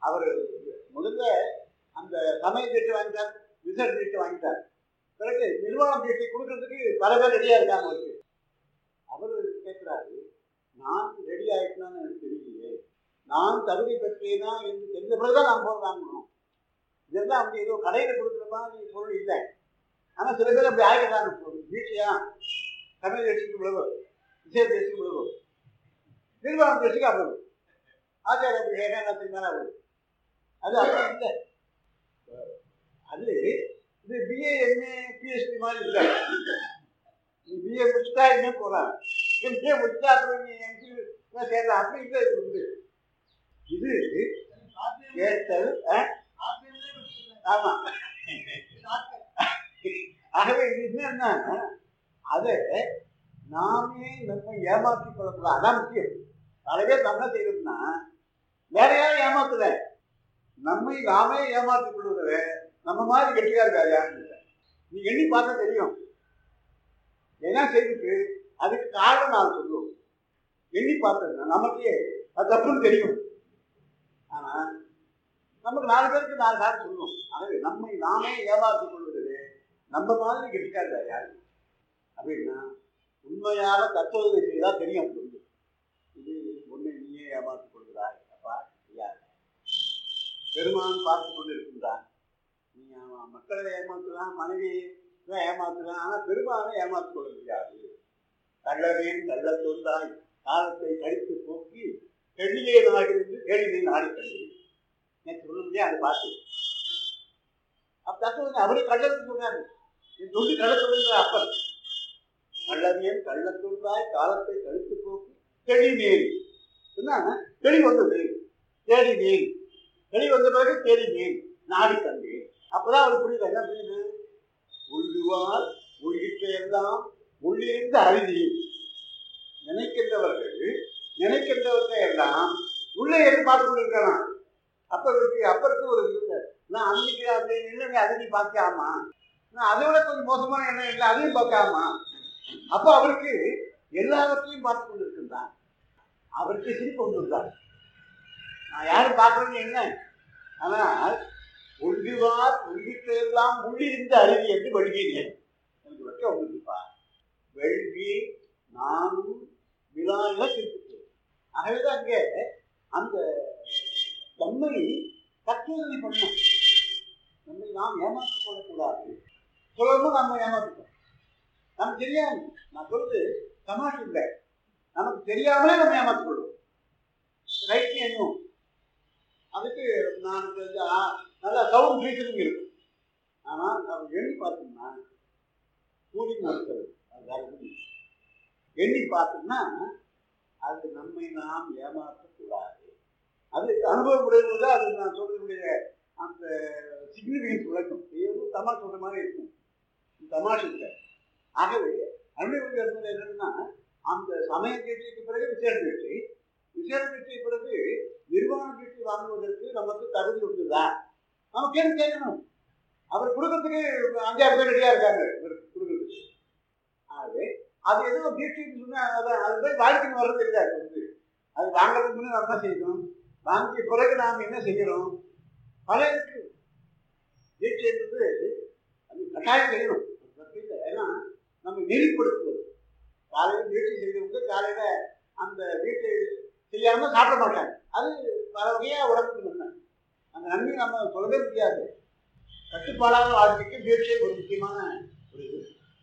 அவர் முதல்ல அந்த சமய சீட்டு வாங்கிட்டார் ரிசல்ட் சீட்டு வாங்கிட்டார் பிறகு நிர்வாகம் சீட்டை கொடுக்கறதுக்கு பல பேர் ரெடியாக இருக்காங்க அவருக்கு அவர் கேட்குறாரு நான் ரெடி ஆகிட்டேன்னு எனக்கு தெரியலையே நான் தகுதி பெற்றேனா என்று தெரிஞ்ச பிறகுதான் நான் பொருள் வாங்கணும் இதெல்லாம் அப்படி ஏதோ கடையில் கொடுக்குற மாதிரி பொருள் இல்லை ஆனால் சில பேர் அப்படி ஆகிடுறாங்க வீட்லையா தமிழ் தேசிக்கு விழுவு விஜய தேசிக்கு விழுவு நிர்வாகம் தேசிக்கு அவ்வளவு ஆச்சார அபிஷேகம் எல்லாத்துக்கு மேலே அவ்வளவு அது அப்படி இல்லை அது இது பிஏ எம்ஏ பிஹெச்டி மாதிரி இல்லை நீ பிஏ முடிச்சுட்டா என்ன போகலாம் எம்ஏ முடிச்சுட்டா அப்புறம் நீ எம்சி சேரலாம் அப்படி இல்லை இது வந்து இது கேட்டல் ஆ? ஆமா ஆகவே இது என்னன்னா அதை நாமே நம்ம ஏமாற்றிக் கொள்ளக்கூடாது அதான் முக்கியம் பல பேர் நம்ம என்ன செய்யறோம்னா வேற யாரும் ஏமாத்தல நம்மை நாமே ஏமாற்றிக் கொள்வதில் நம்ம மாதிரி கெட்டியார் வேற யாரும் இல்லை நீ எண்ணி பார்த்தா தெரியும் என்ன செய்துட்டு அதுக்கு காரணம் நான் சொல்லுவோம் எண்ணி பார்த்தேன்னா நமக்கே அது தப்புன்னு தெரியும் ஆனா நமக்கு நாலு பேருக்கு நாலு காரணம் சொல்லுவோம் ஆகவே நம்மை நாமே ஏமாற்றிக் கொள்வதிலே நம்ம மாதிரி கெட்டிக்கார் வேற யாரும் அப்படின்னா உண்மையாக தத்துவத்தை செய்தால் தெரியும் புரிஞ்சு இது உன்னை நீயே ஏமாற்றிக் கொள்கிறாய் அப்பா யார் பெருமான் பார்த்து கொண்டு இருக்கின்றான் நீ அவன் மக்களை ஏமாத்தலாம் மனைவி ஏமாத்தலாம் ஆனால் பெருமானை ஏமாற்றிக் கொள்ள முடியாது கள்ளவேன் கள்ள தொந்தாய் காலத்தை கழித்து போக்கி தெளியே நாடிருந்து கேள்வி நாடி கண்டு நேற்று சொல்ல முடியாது அதை பார்த்து அப்ப தத்துவம் அவரே கள்ளத்து சொன்னாரு என் சொல்லி கள்ள சொல்லுங்கிற அப்பன் கள்ளவியன் கள்ளத்தொழுதாய் காலத்தை கழித்து போக்கு தெளி மேல் என்ன தெளி வந்தது தேடி மேல் தெளி வந்த பிறகு தேடி மேல் நாடி கண்டேன் அப்பதான் அவருக்கு புரியுது என்ன புரியுது உள்ளுவார் உள்ளிட்ட எல்லாம் உள்ளிருந்து அறிதி நினைக்கின்றவர்கள் நினைக்கின்றவற்றை எல்லாம் உள்ளே இருந்து பார்த்து கொண்டிருக்கலாம் அப்ப இருக்கு அப்ப இருக்கு ஒரு இது நான் அன்னைக்கு அப்படி இல்லை அதை நீ பார்க்காமா நான் அதை விட கொஞ்சம் மோசமான எண்ணம் இல்லை அதையும் பார்க்காமா அப்போ அவருக்கு எல்லாவற்றையும் பார்த்து கொண்டிருக்கின்றான் அவருக்கு சிரிப்பு கொண்டிருந்தார் நான் யாரும் பார்க்கறது என்ன ஆனால் ஒன்றிவார் ஒன்றிட்டெல்லாம் உள்ளிருந்த அருவி என்று வழுகினேன் எனக்கு வைக்க வந்துருப்பா வெள்வி நானும் விழாவில் சிரிப்பு ஆகவேதான் அங்கே அந்த தம்மை தற்சோதனை பண்ணணும் நம்மை நாம் ஏமாற்றிக் கொள்ளக்கூடாது சொல்லணும் நம்ம ஏமாற்றிட்டோம் நமக்கு தெரியாது நான் சொல்றது தமாஷ் இல்லை நமக்கு தெரியாமலே நம்ம ஏமாற்றிக் கொள்வோம் ரைட் எண்ணும் அதுக்கு நான் வந்து, ஆ, நல்லா சவுண்ட் ரீசனிங் இருக்கும் ஆனால் நம்ம எண்ணி பார்த்தோம்னா கூலிங் மறுக்கிறது அது வேற ஒண்ணும் இல்லை. எண்ணி பார்த்தோம்னா அது நம்மை நாம் ஏமாற்றக்கூடாது அது அனுபவப்படுகிறது அது நான் சொல்றதுடைய அந்த சிக்னிஃபிகன்ஸ் விளக்கும் ஏதோ தமாஷ் சொல்ற மாதிரி இருக்கும் இது தமாஷ் இல்லை ஆகவே அனுபவ என்னன்னா அந்த சமய கட்சிக்கு பிறகு விசேஷ கட்சி விசேஷ கட்சிக்கு பிறகு நிர்வாண கட்சி வாங்குவதற்கு நமக்கு தகுதி உண்டுதா நம்ம கேள்வி கேட்கணும் அவர் கொடுக்கறதுக்கு அஞ்சாறு பேர் ரெடியா இருக்காங்க இவருக்கு கொடுக்கறதுக்கு ஆகவே அது ஏதோ தீட்சின்னு சொன்னா அதை அது போய் வாழ்க்கைன்னு வர்றது இல்லை அது வந்து அது வாங்குறதுக்கு முன்னே நம்ம என்ன செய்யணும் வாங்கிய பிறகு நாம் என்ன செய்யணும் பல இருக்கு தீட்சை என்பது அது கட்டாயம் செய்யணும் அது தப்பு இல்லை ஏன்னா நம்ம நெறிப்படுத்துவது காலையில் தீட்சை செய்தவங்க காலையில அந்த வீட்டை செய்யாம சாப்பிட மாட்டாங்க அது பல வகையா உடம்புக்கு நன்மை அந்த நன்மை நம்ம சொல்லவே முடியாது கட்டுப்பாடாத வாழ்க்கைக்கு தீட்சை ஒரு முக்கியமான ஒரு இது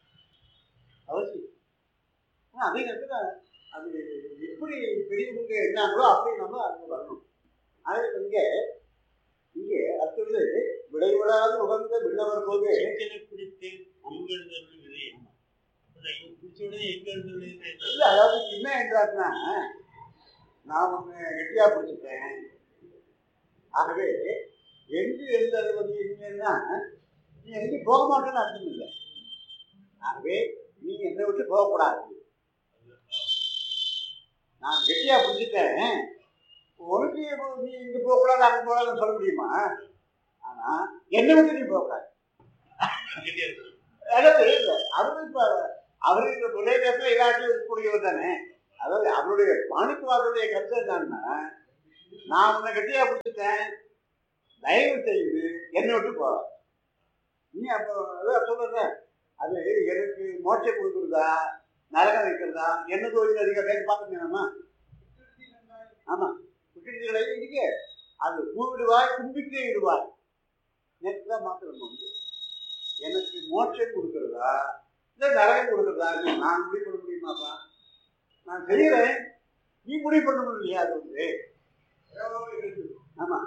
அவசியம் ஆனா அதே நேரத்தில் அது எப்படி பெரியவங்க என்னாங்களோ அப்படி நம்ம அங்கே வரணும் அதே இங்கே இங்கே அடுத்தது விடைவிடாது உகந்த விண்ணவர் போது ஏற்கனவே பிடித்து எங்கிருந்து விதை பிடிச்ச உடனே எங்க இருந்து விதை இல்லை அதாவது என்ன என்றாருன்னா நான் ஒன்று கெட்டியாக பிடிச்சிட்டேன் ஆகவே எங்கு எழுதுவது என்னன்னா நீ எங்கேயும் போக மாட்டேன்னு அர்த்தம் இல்லை ஆகவே நீ என்னை விட்டு போகக்கூடாது நான் கெட்டியா பிடிச்சிட்டேன் உனக்கு இப்போ நீ இங்கே போகக்கூடாது அங்கே போகக்கூடாதுன்னு சொல்ல முடியுமா ஆனால் என்னை விட்டு நீ போகக்கூடாது அதாவது இல்லை அவரு இப்போ அவரு இந்த ஒரே நேரத்தில் எல்லாத்தையும் இருக்கக்கூடியவர் தானே அதாவது அவருடைய மாணிக்கவாருடைய கருத்து என்னன்னா நான் உன்னை கெட்டியா பிடிச்சிட்டேன் தயவு செய்து என்னை விட்டு போற நீ அப்போ அதான் சொல்றத அது எனக்கு மோட்சம் கொடுக்குறதா நரகம் வைக்கிறதா என்ன தொழில் அதிகம் கேட்டு பார்த்துக்கணுமா ஆமா குற்றங்களை இருக்கு அது கூவிடுவாய் கும்பிக்கே இடுவாய் நேற்று தான் மாத்திரம் வந்து எனக்கு மோட்சம் கொடுக்குறதா இல்லை நரகம் கொடுக்குறதா இல்லை நான் முடிவு பண்ண முடியுமாப்பா நான் செய்யறேன் நீ முடிவு பண்ண முடியலையா அது வந்து ஆமா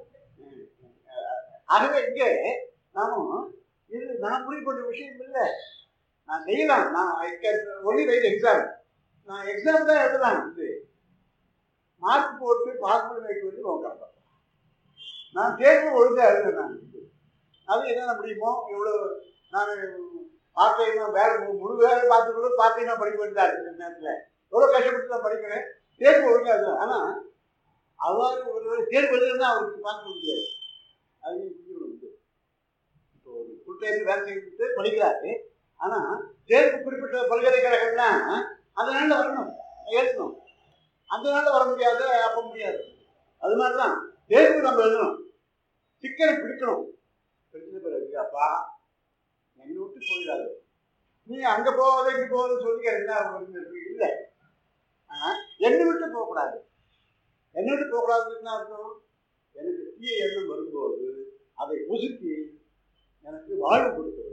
ஆகவே இங்கே நாமும் இது நான் முடிவு பண்ண விஷயம் இல்லை நான் செய்யலாம் நான் I can only write exam நான் எக்ஸாம் தான் எழுதலாம் இது மார்க் போட்டு பாஸ் பண்ணி வைக்க வேண்டிய நோக்கம் நான் தேர்வு ஒழுங்காக எழுதுறேன் நான் இது. அது என்னென்ன முடியுமோ எவ்வளோ நான் பார்த்தையும் வேலை மு- முழு வேலை பார்த்து கூட பார்த்தையும் படிக்க வேண்டியதா இருக்கு இந்த நேரத்தில் எவ்வளோ கஷ்டப்பட்டு தான் படிக்கிறேன் தேர்வு ஒழுங்காக எழுதுறேன் ஆனால் அவ்வாறு ஒரு தேர்வு எழுதுனா அவருக்கு பார்க்க முடியாது அது புரிஞ்சுக்கணும் இது. இப்போ ஒரு ஃபுல் டைம் வேலை செய்துட்டு படிக்கிறாரு ஆனால் தேர்வு குறிப்பிட்ட பல்கலைக்கழகம்னா அந்த நாளில் வரணும் ஏற்கணும் அந்த நாளில் வர முடியாது அப்போ முடியாது அது மாதிரி தான் தேர்வு நம்ம எழுதணும் சிக்கனை பிடிக்கணும் பிடிச்ச பிறகு அப்பா என்னை விட்டு போயிடாது நீ அங்கே போகாத இங்கே போகாதுன்னு சொல்லிக்க என்ன வருது இல்லை ஆனால் என்னை விட்டு போகக்கூடாது என்னை விட்டு போகக்கூடாதுன்னு என்ன அர்த்தம் எனக்கு தீய எண்ணம் வரும்போது அதை புசுக்கி எனக்கு வாழ்வு கொடுக்கிறது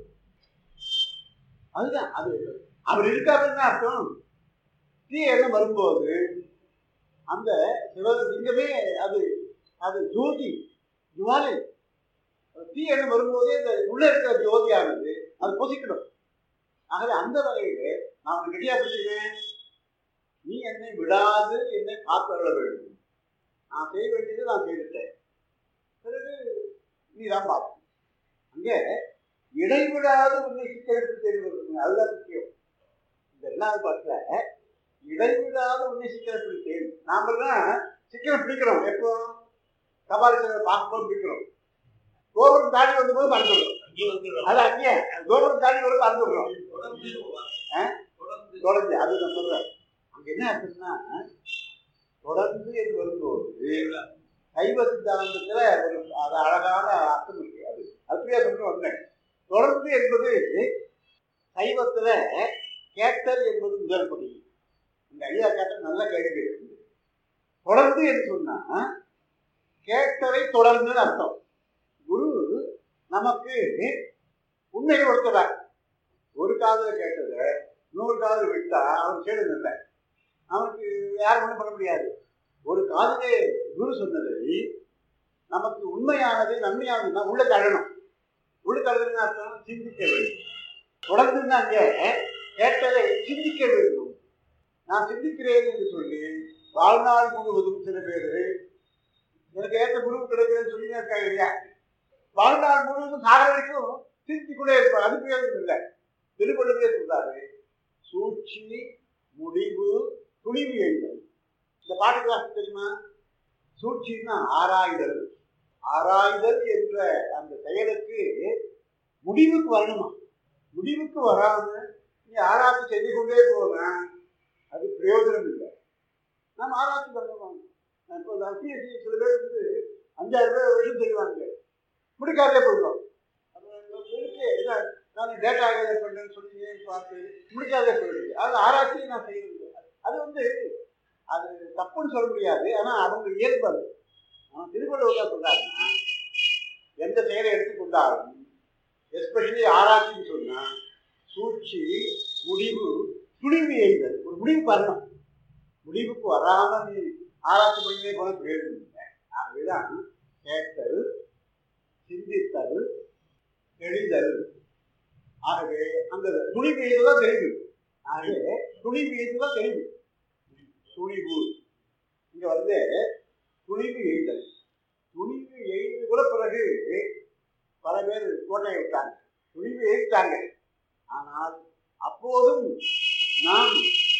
அதுதான் அது அவர் இருக்காருன்னு அர்த்தம் தீய எண்ணம் வரும்போது அந்த சிவலிங்கமே அது அது ஜோதி ஜுவாலை அது தீ எண்ணம் வரும்போதே இந்த உள்ள இருக்கிற ஜோதியானது அது பொசிக்கணும் ஆகவே அந்த வகையிலே நான் உனக்கு கெட்டியா பிடிச்சிருக்கேன் நீ என்னை விடாது என்னை காத்தருள வேண்டும் நான் செய்ய வேண்டியது நான் செய்துட்டேன் பிறகு நீ தான் பார்க்கணும் அங்கே இடைவிடாது உன்னை சிக்கலுக்கு தெரிவது அதுதான் முக்கியம் இந்த ரெண்டாவது பாட்டில் இடைவிடாது உன்னை சிக்கலை பிடித்தேன் நாம தான் சிக்கலை பிடிக்கிறோம் எப்போ கபாலீஸ்வரர் பார்க்கும்போது பிடிக்கிறோம் கோபுரம் தாண்டி வந்தபோது மறந்துடுறோம் அங்கே வந்துடுறோம். அது அங்கே கோபுரம் தாண்டி வரும் மறந்துடுறோம் தொடர்ந்து ஆ? தொடர்ந்து தொடர்ந்து அது நான் சொல்றேன் அங்க என்ன ஆச்சுன்னா தொடர்ந்து என்று வரும்போது சைவ சித்தாந்தத்துல ஒரு அது அழகான அர்த்தம் இருக்கு அது அப்படியே சொல்லிட்டு வந்தேன் தொடர்ந்து என்பது சைவத்துல கேட்டல் என்பது முதல் படி இந்த ஐயா கேட்டல் நல்ல கேள்வி இருக்கு. தொடர்ந்து என்று சொன்னா கேட்டதை தொடர்ந்து அர்த்தம் குரு நமக்கு உண்மையை கொடுக்கிறார் ஒரு காதல கேட்டதை நூறு காதல் விட்டா அவன் கேடு இல்லை அவனுக்கு யாரும் ஒன்றும் பண்ண முடியாது ஒரு காதலே குரு சொன்னதை நமக்கு உண்மையானது நன்மையானதுன்னா உள்ள தள்ளணும் உள்ள தள்ளணும்னு அர்த்தம் சிந்திக்க வேண்டும் தொடர்ந்து அங்கே கேட்டதை சிந்திக்க வேண்டும் நான் சிந்திக்கிறேன் என்று சொல்லி வாழ்நாள் முழுவதும் சில பேர் எனக்கு ஏற்ற குரு கிடைக்கிறேன்னு சொல்லி இருக்காங்க இல்லையா வாழ்நாள் முழுவதும் சாக வரைக்கும் சிந்திக்கொண்டே இருப்பார் அது பேர் இல்லை திருவள்ளுவரே சொல்றாரு சூழ்ச்சி முடிவு துணிவு எழுதல் இந்த பாட்டுக்கு அர்த்தம் தெரியுமா சூழ்ச்சின்னா ஆராய்தல் ஆராய்தல் என்ற அந்த செயலுக்கு முடிவுக்கு வரணுமா முடிவுக்கு வராம நீ ஆராய்ச்சி செய்து கொண்டே போனா அது பிரயோஜனம் இல்லை நாம் ஆராய்ச்சி பண்ணலாம் நான் இப்போ இந்த அசிஎஸ்சி சில பேர் வந்து அஞ்சாயிரம் ரூபாய் வருஷம் செய்வாங்க முடிக்காதே போயிடுவாங்க அப்போ இருக்கு என்ன நான் டேட்டா கேதர் பண்ணுறேன்னு சொல்லி பார்த்து முடிக்காதே போயிடுது அது ஆராய்ச்சி நான் செய்யறது அது வந்து அது தப்புன்னு சொல்ல முடியாது ஆனால் அவங்க இயல்பு அது ஆனால் திருவள்ளுவர் சொல்றாருன்னா எந்த செயலை எடுத்துக்கொண்டாலும் எஸ்பெஷலி ஆராய்ச்சின்னு சொன்னால் சூழ்ச்சி முடிவு துணிவு எழுதல் ஒரு முடிவு வரணும் முடிவுக்கு வராம நீ ஆராய்ச்சி பண்ணியே போன பிரயோஜனம் இல்லை ஆகவேதான் கேட்டல் சிந்தித்தல் தெளிதல் ஆகவே அந்த துணிவு எழுதுதான் தெளிவு ஆகவே துணிவு எழுதுதான் தெளிவு துணிவு இங்க வந்து துணிவு எழுதல் துணிவு எழுது கூட பிறகு பல பேர் கோட்டையை விட்டாங்க துணிவு எழுதிட்டாங்க ஆனால் அப்போதும் நாம்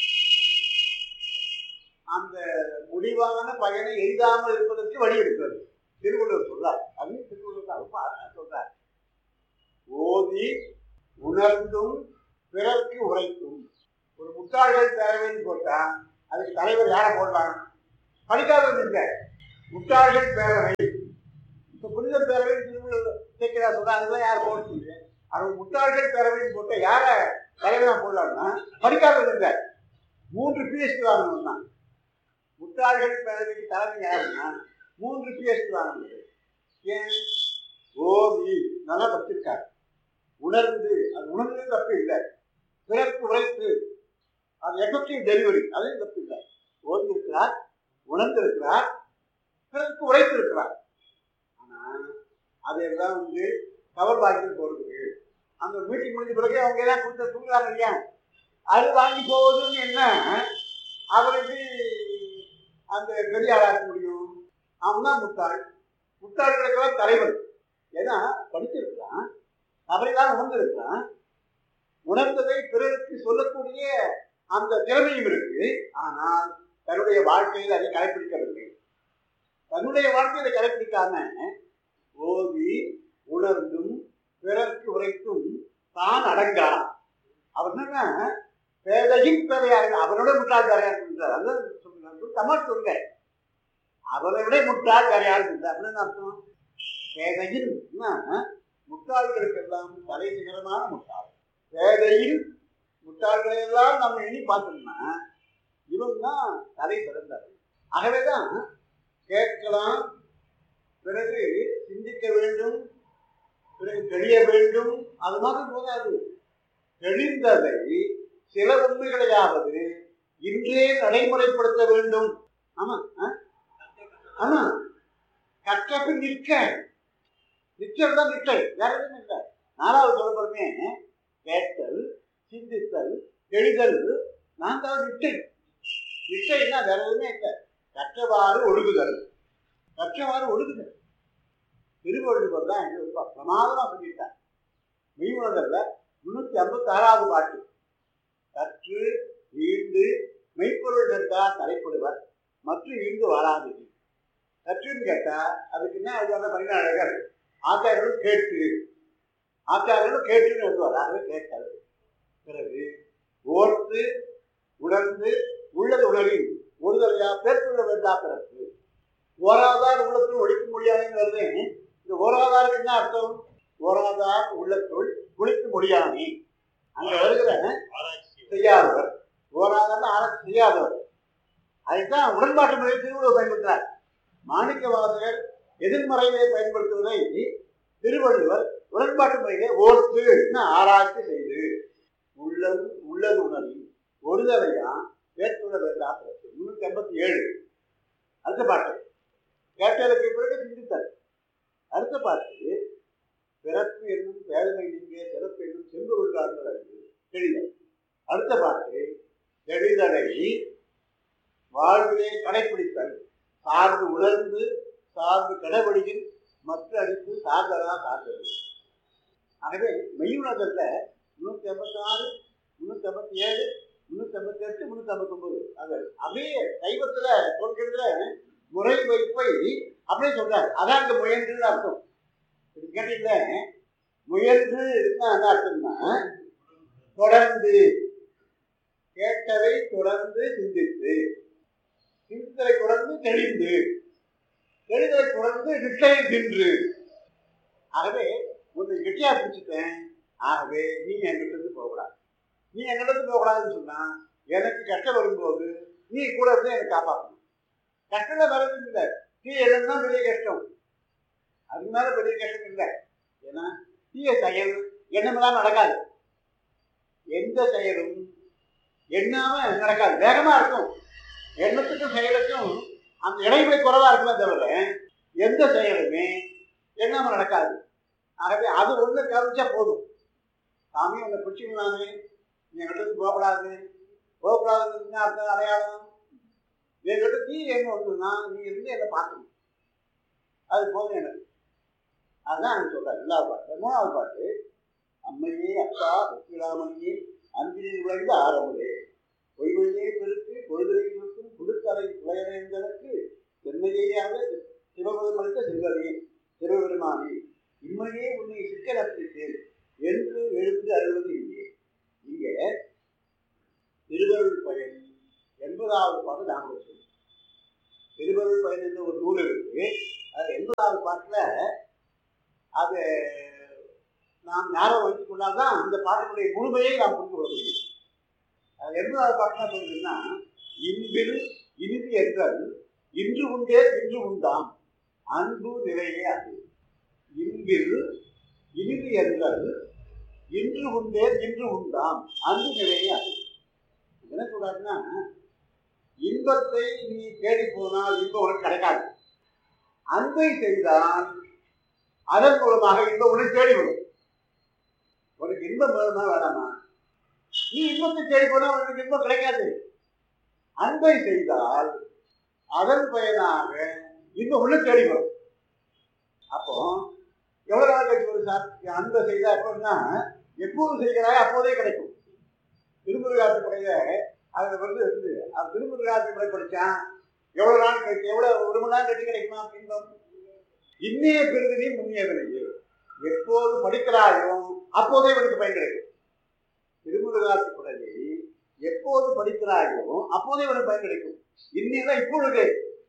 அந்த முடிவான பயனை எழுதாமல் இருப்பதற்கு வழி இருக்கிறது திருவள்ளுவர் சொல்றார் அதையும் திருவள்ளுவர் தான் ரொம்ப அழகா சொல்றார் ஓதி உணர்ந்தும் பிறர்க்கு உரைத்தும் ஒரு முட்டாள்கள் பேரவைன்னு போட்டா அதுக்கு தலைவர் யாரை போடலாம் படிக்காதவங்க இல்லை முட்டாள்கள் பேரவை இப்ப புரிஞ்ச இல்லையா சொல்றேன் அதெல்லாம் யார் போடுறீங்க அது முட்டாள்கள் பேரவைன்னு போட்ட யாரை தலைவனா போடலாம்னா படிக்காதவங்க இல்லை மூன்று பிஎஸ்டி வாங்கணும் தான் முட்டாள்கள் பேரவைக்கு தலைமை யாருன்னா மூன்று பிஎஸ்டி வாங்கணும் ஏன் ஓவி நல்லா படிச்சிருக்காரு உணர்ந்து அது உணர்ந்து தப்பு இல்லை பிறப்பு உரைத்து அது எஃபெக்டிவ் டெலிவரி அதையும் தப்பு இல்லை ஓதி இருக்கிறார் உணர்ந்து இருக்கிறார் பிறருக்கு உரைத்து இருக்கிறார் ஆனால் அதையெல்லாம் வந்து கவர் பாக்கில் போடுறது அந்த மீட்டிங் முடிஞ்ச பிறகு அவங்க எல்லாம் கொடுத்த தூங்குறாங்க இல்லையா அது வாங்கி போகுதுன்னு என்ன அவர் எப்படி அந்த பெரிய ஆளாக்க முடியும் அவன் தான் முட்டாள் முட்டாள்களுக்கெல்லாம் தலைவர் ஏன்னா படிச்சிருக்கிறான் அவரைதான் உணர்ந்திருக்கிறான் உணர்ந்ததை பிறருக்கு சொல்லக்கூடிய அந்த திறமையும் இருக்கு ஆனால் தன்னுடைய வாழ்க்கையில் அதை கடைபிடிக்கவில்லை தன்னுடைய வாழ்க்கையை கடைபிடிக்காம ஓதி உணர்ந்தும் பிறர்க்கு உரைத்தும் தான் அடங்கா அவர் என்னன்னா பேதையும் பேதையாக அவரோட முட்டாள் கரையாக இருந்தார் அதான் சொல்லுங்க தமிழ் சொல்லுங்க அவரை விட முட்டாள் கரையாக இருந்தார் அப்படின்னு அர்த்தம் பேதையில் முட்டாள்களுக்கெல்லாம் தலை நிகரமான முட்டாள் பேதையில் முட்டாள்களை எல்லாம் நம்ம எண்ணி பார்த்தோம்னா இவன் தான் தலை சிறந்தார் ஆகவேதான் கேட்கலாம் பிறகு சிந்திக்க வேண்டும் பிறகு தெரிய வேண்டும் அது மாதிரி போகாது தெளிந்ததை சில உண்மைகளையாவது இன்றே நடைமுறைப்படுத்த வேண்டும் ஆமா ஆ? ஆமா கற்றபின் நிற்க நிற்றல் தான் நிற்றல் வேற எதுவும் இல்லை நாலாவது சொல்லப்படுமே கேட்டல் சிந்தித்தல் தெளிதல் நான்காவது நிட்டை நிட்டைன்னா வேற எதுவுமே இல்லை கற்றவாறு ஒழுகுதல் கற்றவாறு ஒழுகுதல் திருவள்ளுவர் தான் எங்க ரொம்ப பிரமாதமாக சொல்லிட்டார் மெய்வுணர்தல்ல முன்னூத்தி ஐம்பத்தி ஆறாவது பாட்டு கற்று ஈண்டு மெய்ப்பொருள் கண்டார் தலைப்படுவர் மற்றும் ஈண்டு வாழாது கற்றுன்னு கேட்டா அதுக்கு என்ன அதுக்கான பரிணாளர்கள் ஆச்சாரியர்களும் கேட்டு ஆச்சாரியர்களும் கேட்டுன்னு எழுதுவார் ஆகவே கேட்டல் பிறகு ஓர்த்து உணர்ந்து உள்ளது உணரில் ஒருதலையா பேர்த்துள்ள வேண்டா பிறகு ஓராதார் உள்ளத்துள் ஒழிக்க முடியாதுன்னு வருது இந்த ஓராதாருக்கு என்ன அர்த்தம் ஓராதார் உள்ளத்துள் குளிக்க முடியாமே அங்க வருகிற ஆராய்ச்சி செய்யாதவர் ஓராதார் ஆராய்ச்சி செய்யாதவர் அதுதான் உடன்பாட்டு முறையை திருவள்ளுவர் பயன்படுத்துறார் மாணிக்க வாசகர் எதிர்மறையிலே பயன்படுத்துவதை திருவள்ளுவர் உடன்பாட்டு முறையிலே ஓர்த்து ஆராய்ச்சி செய்து உள்ளது உள்ளது உணர்வு ஒருதலையா வேற்றுள்ள வேண்டாம் முன்னூத்தி ஐம்பத்தி ஏழு அடுத்த பாட்டு கேட்டலுக்கு பிறகு சிந்தித்தல் அடுத்த பாட்டு பிறப்பு என்னும் பேதமை நீங்க சிறப்பு என்னும் செம்பொருள் காரணம் அறிவு தெளிதல் அடுத்த பாட்டு தெளிதலை வாழ்விலே கடைப்பிடித்தல் சார்ந்து உணர்ந்து சார்ந்து கடைபிடிக்கில் மற்ற அடித்து சார்ந்தரா சார்ந்தது ஆகவே மெய்யுணர்தல்ல முன்னூத்தி ஐம்பத்தி ஆறு முன்னூத்தி ஐம்பத்தி ஏழு முன்னூத்தி ஐம்பத்தி எட்டு முன்னூத்தி ஐம்பத்தி ஒன்பது அது அப்படியே சைவத்துல சொல்கின்ற முறை வைப்பை அப்படியே சொல்றாரு அதான் இந்த முயன்றுன்னு அர்த்தம் இது கேட்டீங்கள முயன்று என்ன அர்த்தம்னா தொடர்ந்து கேட்டதை தொடர்ந்து சிந்தித்து சிந்தித்தலை தொடர்ந்து தெளிந்து தெளிதலை தொடர்ந்து நிட்டையை தின்று ஆகவே உன்னை கெட்டியா பிடிச்சிட்டேன் ஆகவே நீ என்கிட்ட இருந்து போகக்கூடாது நீ என்கிட்ட இருந்து போகக்கூடாதுன்னு சொன்னா எனக்கு கஷ்டம் வரும்போது நீ கூட இருந்து எனக்கு காப்பாற்றணும் கஷ்டம் வரது இல்லை தீய எண்ணம் தான் பெரிய கஷ்டம் அதுக்கு மேல பெரிய கஷ்டம் இல்லை ஏன்னா தீய செயல் எண்ணமெல்லாம் நடக்காது எந்த செயலும் எண்ணாம நடக்காது வேகமா இருக்கும் எண்ணத்துக்கும் செயலுக்கும் அந்த இடைவெளி குறைவா இருக்குமே தவிர எந்த செயலுமே எண்ணாம நடக்காது ஆகவே அது ஒண்ணு கவனிச்சா போதும் சாமி உன்னை பிடிச்சிங்களானே நீ எங்கிட்ட போகக்கூடாது போகக்கூடாதுன்னு என்ன அர்த்தம் அடையாளம் என்கிட்ட தீ என்ன ஒன்றுனா நீ இருந்து என்னை பார்க்கணும் அது போதும் எனக்கு அதுதான் எனக்கு சொல்றாரு ரெண்டாவது பாட்டு மூணாவது பாட்டு அம்மையே அப்பா ஒப்பிடாமணியே அன்பினில் விளைந்த ஆரம்பே பொய்மையே பெருக்கு பொழுதுரை கொடுக்கும் குடுத்தலை புலையடைந்ததற்கு சென்னையாக சிவபதம் அளித்த செல்வரே சிவபெருமானே இம்மையே உன்னை சிக்கலப்பித்தேன் என்று எழுந்து அருள்வது இங்கே இங்கே திருவருள் பயன் எண்பதாவது பாட்டு நாங்கள் சொல்லுவோம் திருவருள் பயன் என்ற ஒரு நூல் இருக்கு அது எண்பதாவது பாட்டில் அது நாம் ஞாபகம் வைத்துக் கொண்டால்தான் இந்த பாட்டினுடைய முழுமையை நாம் புரிந்து கொள்ள முடியும் அது எண்பதாவது பாட்டு என்ன சொல்லுதுன்னா இன்பில் இனிது என்றல் இன்று உண்டே இன்று உண்டாம் அன்பு நிறையே அது இன்பில் இனிது என்றல் இன்று உண்டே இன்று உண்டாம் அன்பு நிறையே அது என்ன சொல்றாருன்னா இன்பத்தை நீ தேடி போனால் இன்பம் உனக்கு கிடைக்காது அன்பை செய்தால் அதன் மூலமாக இன்பம் உனக்கு தேடி வரும் உனக்கு இன்பம் வேணுமா வேணாமா நீ இன்பத்தை தேடி போனா உனக்கு இன்பம் கிடைக்காது அன்பை செய்தால் அதன் பயனாக இன்பம் உனக்கு தேடி வரும் அப்போ எவ்வளவு நாள் கழிச்சு வரும் சார் என் அன்பை செய்தா எப்படின்னா எப்போது செய்கிறாய் அப்போதே கிடைக்கும் திருமுருகாற்று படையில அதில் வந்து இருந்து அது திருமுருகாற்று படை படித்தான் எவ்வளவு நாள் கழிச்சு எவ்வளவு ஒரு மணி நேரம் கழிச்சு கிடைக்குமா இன்பம் இன்னைய பெருதினி முன்னிய வினையே எப்போது படிக்கிறாயோ அப்போதே உனக்கு பயன் கிடைக்கும் திருமுருகாற்று படையை எப்போது படிக்கிறாயோ அப்போதே உனக்கு பயன் கிடைக்கும் இன்னைதான் இப்பொழுது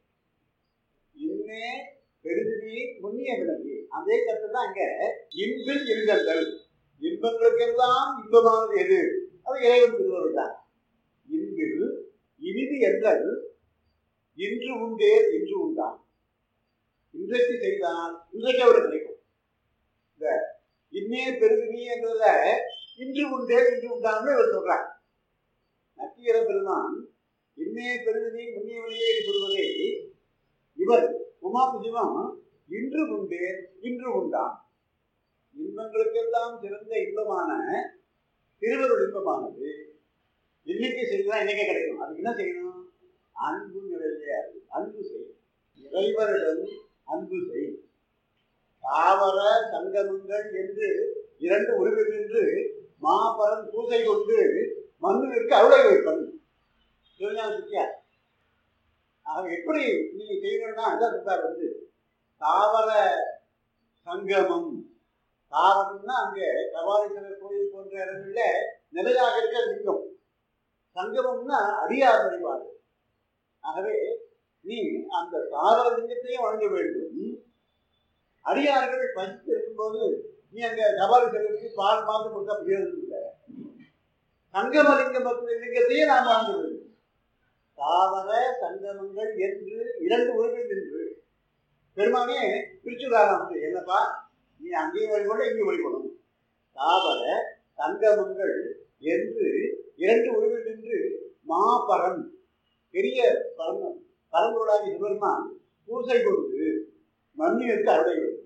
இன்னே பெருதினி முன்னிய வினையே அதே கருத்து தான் இங்க இன்பில் இருந்தல் இன்பங்களுக்கெல்லாம் இன்பமானது எது அது இறைவன் திருவருள் தான் இன்பில் இனிது என்றல் இன்று உண்டே இன்று உண்டாம் இன்றைக்கு செய்தால் இன்றைக்கு அவருக்கு கிடைக்கும் இந்த இன்னே பெருதினி என்றத இன்று உண்டே இன்று உண்டாம்னு இவர் சொல்றார் நக்கீர பெருமான் இன்னே பெருதினி முன்னிய வழியே சொல்வதே இவர் உமாபு சிவம் இன்று உண்டே இன்று உண்டாம் இன்பங்களுக்கெல்லாம் சிறந்த இன்பமான திருவருள் இன்பமானது இன்னைக்கு செய்யலாம் இன்னைக்கே கிடைக்கும் அதுக்கு என்ன செய்யணும் அன்பு நிறைய அன்பு செய் இறைவரிடம் அன்பு செய் தாவர சங்கமங்கள் என்று இரண்டு உருவில் நின்று மாபரன் பூசை கொண்டு மண்ணிற்கு அருளை வைப்பன் சிவஞான சித்தியார் ஆக எப்படி நீங்க செய்யணும்னா அந்த சொல்றார் வந்து தாவர சங்கமம் தாவரம்னா அங்கே கபாலீஸ்வரர் கோயில் போன்ற இடங்கள்ல நிலையாக இருக்க லிங்கம் சங்கமம்னா அடியார் வழிபாடு ஆகவே நீ அந்த தாவர லிங்கத்தையும் வணங்க வேண்டும் அடியார்கள் பசித்து இருக்கும்போது நீ அங்க கபாலீஸ்வரருக்கு பால் மாதம் கொடுத்தா பிரயோஜனம் இல்லை சங்கம லிங்கம் லிங்கத்தையும் நாம் வணங்க வேண்டும் தாவர சங்கமங்கள் என்று இரண்டு உருவில் நின்று பெருமானே பிரிச்சுதாராம் என்னப்பா நீ அங்கேயும் வழிபட இங்கே வழிபடணும் தாவர சங்கமங்கள் என்று இரண்டு உருவில் நின்று மாபரம் பெரிய பரம் பரம்பொருளாகி சிவருமான் பூசை கொண்டு மண்ணிற்கு அருளை வேண்டும்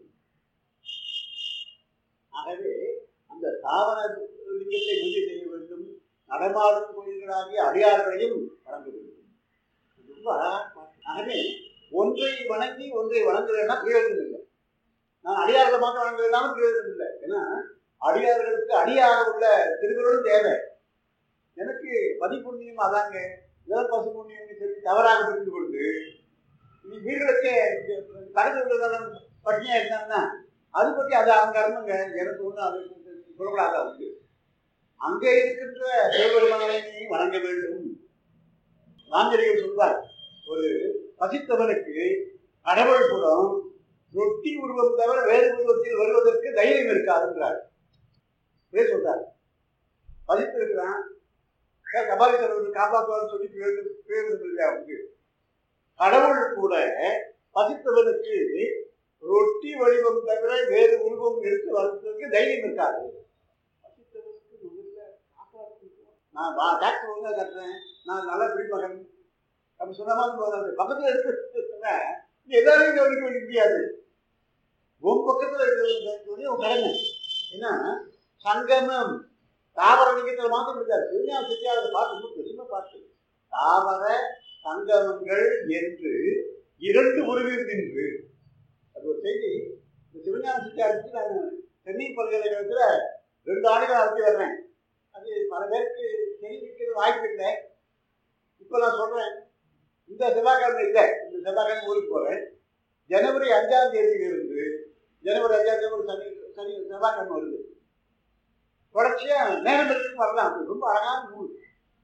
ஆகவே அந்த தாவர லிங்கத்தை பூஜை செய்ய வேண்டும் நடமாடும் கோயில்களாகிய அடியார்களையும் வணங்க வேண்டும் இது ரொம்ப அழகான பாட்டு. ஆகவே ஒன்றை வணங்கி ஒன்றை வணங்குறேன்னா பிரயோஜனம் இல்லை நான் அடியார்களை மாத்திரம் வணங்குறதுனாலும் பிரயோஜனம் இல்லை ஏன்னா அடியார்களுக்கு அடியாக உள்ள திருக்குறளும் தேவை எனக்கு பதிப்புண்ணியம் அதாங்க ஏதோ பசு புண்ணியம் சொல்லி தவறாக புரிந்து கொண்டு நீ வீடுகளுக்கு கடவுள் பட்டினியா இருந்தாங்கன்னா அது பற்றி அது அவங்க கர்மங்க எனக்கு ஒன்றும் அது சொல்லக்கூடாது அவங்க அங்கே இருக்கின்ற சிவபெருமானை நீ வணங்க வேண்டும் ராமஜரிகள் சொல்வார் ஒரு பசித்தவனுக்கு கடவுள் புறம் ரொட்டி உருவம் தவிர வேறு உருவத்தில் வருவதற்கு தைரியம் இருக்காதுன்றார் இதே சொல்றார் பசித்து இருக்கிறான் கபாலீஸ்வரர் காப்பாற்றுவார்னு சொல்லி பிரயோஜனம் இல்லை அவங்க கடவுள் கூட பசித்தவனுக்கு ரொட்டி வடிவம் தவிர வேறு உருவம் எடுத்து வளர்த்ததுக்கு தைரியம் இருக்காது பசித்தவனுக்கு முதல்ல சாப்பாடு நான் வா டாக்டர் ஒழுங்கா கட்டுறேன் நான் நல்லா பிடிமகன் அப்படி சொன்ன மாதிரி போதாது பக்கத்தில் இருக்கிற நீ எல்லாரையும் கவனிக்க வேண்டிய முடியாது உன் பக்கத்தில் இருக்கிற உன் கடமை ஏன்னா சங்கமம் தாவர லிங்கத்தில் மாத்திரம் இருக்காது திருஞான சித்தியாவது பார்த்து ரொம்ப பெருமை பார்த்து தாவர சங்கமங்கள் என்று இரண்டு உருவில் நின்று அது ஒரு செய்தி இந்த சிவஞான சித்தியாருக்கு நான் சென்னை பல்கலைக்கழகத்தில் ரெண்டு ஆண்டுகள் நடத்தி வர்றேன் அது பல பேருக்கு தெரிவிக்கிறது வாய்ப்பு இல்லை இப்போ நான் சொல்கிறேன் இந்த செவ்வாய்க்கிழமை இல்லை இந்த செவ்வாய்க்கிழமை ஊருக்கு போகிறேன் ஜனவரி அஞ்சாம் தேதியிலிருந்து ஜனவரி அஞ்சாம் தேதி ஒரு சனி சனி செவ்வாய்க்கிழமை வருது தொடர்ச்சியாக நேரம் இருக்கு வரலாம் அது ரொம்ப அழகான நூல்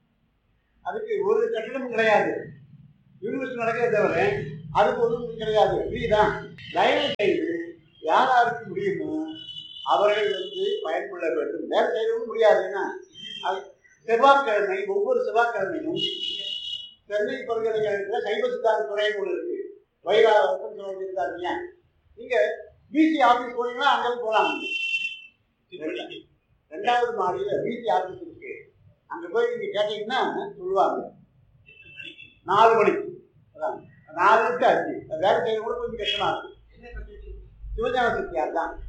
அதுக்கு ஒரு கட்டணமும் கிடையாது யூனிவர்சிட்டி நடக்கிறத தவிர அதுக்கு ஒன்றும் கிடையாது ஃப்ரீ தான் தயவு செய்து யார் யாருக்கு முடியுமோ அவர்கள் வந்து பயன்பட வேண்டும் வேலை செய்யவும் முடியாது ஏன்னா அது செவ்வாய்க்கிழமை ஒவ்வொரு செவ்வாய்க்கிழமையும் சென்னை பல்கலைக்கழகத்தில் சைவ சித்தாந்த துறைன்னு ஒன்று இருக்கு வைராவதம் சொல்லியிருந்தாங்க நீங்க பிசி ஆஃபீஸ் போனீங்கன்னா அங்கே போகலாம் திருப்பதிக்கு ரெண்டாவது மாடியில் பிசி ஆஃபீஸ் இருக்கு அங்கே போய் நீங்கள் கேட்டீங்கன்னா சொல்லுவாங்க எத்தனை மணிக்கு நாலு மணிக்கு அதான் நாலு டு அஞ்சு அது வேலை செய்ய கூட கொஞ்சம் கஷ்டமா இருக்கு என்ன சப்ஜெக்ட் சிவஞான சக்தியார் தான்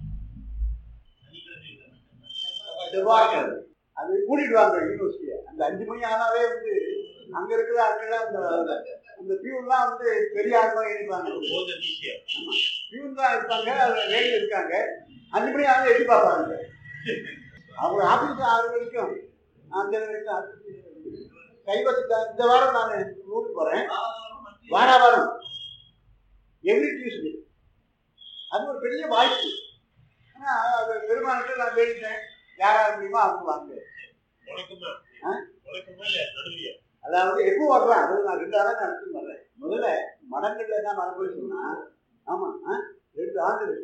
சனிக்கிழமை இல்லை மட்டும்தான் செவ்வாய்க்கிழமை அது கூட்டிடுவாங்க யூனிவர்சிட்டியை அந்த அஞ்சு மணி ஆனாவே வந்து அங்க இருக்கிற ஆட்கள் அந்த அந்த பியூன்லாம் வந்து பெரிய ஆட்கள் இருப்பாங்க போத ஈஸியா பியூன் தான் இருப்பாங்க அதுல லேடி இருக்காங்க அஞ்சு மணி ஆனாலும் எட்டி பார்ப்பாங்க அவங்க ஆஃபீஸ் ஆறு வரைக்கும் அந்த வரைக்கும் கைவசத்தை இந்த வாரம் நான் ஊருக்கு போறேன் வார வாரம் எவ்ரி டியூஸ்டே அது ஒரு பெரிய வாய்ப்பு ஆனால் அது பெருமானுக்கு நான் வேண்டிட்டேன் யாராக முடியுமோ அவங்க வாங்க உனக்குமா ஆ? உனக்குமா இல்ல நடுவியா அதாவது எப்போ வர்றேன் அது நான் ரெண்டு ஆளாக நடத்தி வர்றேன் முதல்ல மடங்கள்ல என்ன மரபு சொன்னா ஆமா ஆ, ரெண்டு ஆண்டுகள்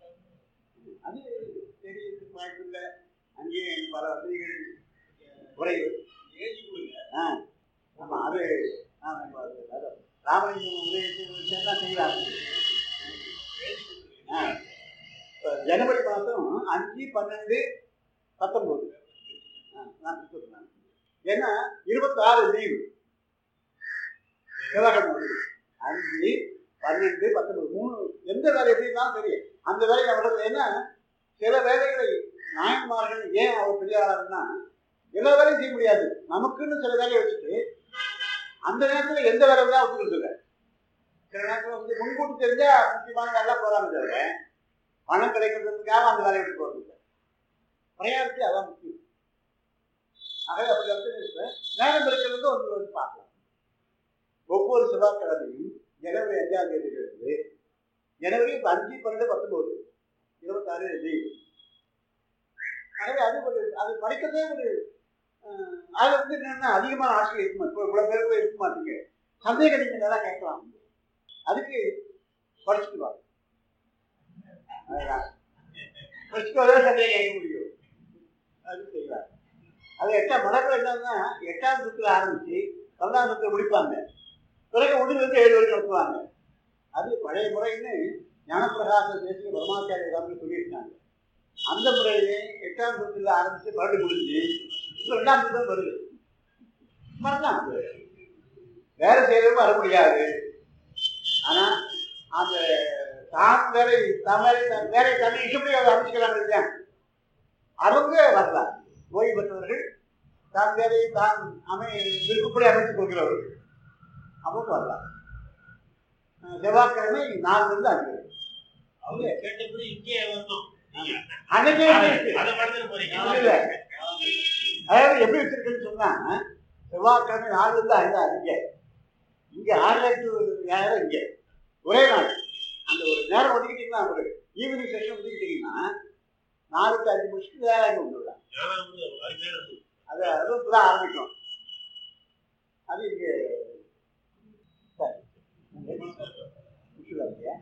அது தெரியறதுக்கு வாய்ப்பு இல்லை அங்கேயே பல வசதிகள் குறைவு ஏஜி கொடுங்க ஆ ஆமா அது ஆமா, அது அது ராமலிங்கம் உதயத்தை என்ன செய்யலாம் ஏஜி கொடுங்க ஆ. இப்ப ஜனவரி மாதம் அஞ்சு பன்னெண்டு பத்தொன்பது ஆ, நான் சொல்றேன். ஏன்னா இருபத்தாறு லீவு செவ்வாய்க்கிழமை வருது அஞ்சு பன்னெண்டு பத்தொன்பது மூணு எந்த வேலை எப்படி இருந்தாலும் சரி அந்த வேலையை நடக்குது ஏன்னா சில வேலைகளை நாயன்மார்கள் ஏன் அவர் பெரிய ஆளாருன்னா எல்லா வேலையும் செய்ய முடியாது நமக்குன்னு சில வேலையை வச்சுட்டு அந்த நேரத்தில் எந்த வேலை தான் ஒத்துக்கிறது இல்லை சில நேரத்தில் வந்து முன்கூட்டி தெரிஞ்சா முக்கியமான வேலை போகிறாங்க தவிர பணம் கிடைக்கிறதுக்காக அந்த வேலையை விட்டு போகிறது இல்லை பிரயாரிட்டி அதான் முக்கியம் ஆகவே அப்படி வந்து நேரம் இருக்கிறது ஒன்று வந்து பார்க்கலாம் ஒவ்வொரு செவ்வாய்க்கிழமையும் ஜனவரி அஞ்சாம் தேதியிலிருந்து ஜனவரி இப்ப அஞ்சு பன்னெண்டு பத்தொன்பது இருபத்தாறு லீவ் ஆகவே அது ஒரு அது படிக்கிறதே ஒரு அஹ், அது வந்து என்னன்னா அதிகமான ஆட்கள் இருக்க மாட்டோம் இவ்வளோ பேர் கூட இருக்க மாட்டீங்க சந்தேகம் நீங்கள் நல்லா கேட்கலாம் அதுக்கு படிச்சுட்டு வாங்க அதுதான் படிச்சுட்டு வந்தா சந்தேகம் கேட்க முடியும் அது செய்யலாம் அது எட்டாம் மடக்கில் என்னன்னா எட்டாம் சுற்றுல ஆரம்பிச்சு பன்னெண்டாம் சுற்றுல முடிப்பாங்க பிறகு ஒன்று வந்து ஏழு வரைக்கும் நடத்துவாங்க அது பழைய முறைன்னு ஞானப்பிரகாச தேசிய பரமாச்சாரிய சாமி சொல்லியிருக்காங்க அந்த முறையிலே எட்டாம் சுற்றுல ஆரம்பிச்சு பன்னெண்டு முடிஞ்சு இப்போ ரெண்டாம் சுற்று வருது வரலாம் வேலை செய்யறதும் வர முடியாது ஆனா அந்த தான் வேலை தான் வேலை தான் வேலை தன்னை இஷ்டப்படி அதை அமைச்சுக்கிறாங்க இல்லையா அவங்க வரலாம் ஓய்வு பெற்றவர்கள் தான் வேலையை தான் அமை விருப்பப்படி அமைத்துக் கொள்கிறவர்கள் அவங்க வரலாம் அஹ் செவ்வாய்க்கிழமை நாலு வந்து அஞ்சு அவங்க கேட்டபடி இங்கே வரணும் நீங்க அன்னைக்கே அதை- இருக்கு. அதை மறந்துட போறீங்க இல்ல. அதாவது எப்படி வச்சிருக்குன்னு சொன்னா செவ்வாய்க்கிழமை நாலு வந்து ஐந்து இங்க இங்க ஆறு டு ஏழரை இங்க ஒரே நாள் அந்த ஒரு நேரம் ஒதுக்கிட்டீங்கன்னா ஒரு ஈவினிங் செஷன் ஒதுக்கிட்டீங்கன்னா நாலு டு அஞ்சு முடிச்சுட்டு வேலை அங்கே வந்துடலாம் ஞானம் வந்து அருமையான நூல். அது அதுவும் தான் ஆரம்பிக்கும் அது இங்கே சரி. முடிச்சுடலாம் இல்லையா?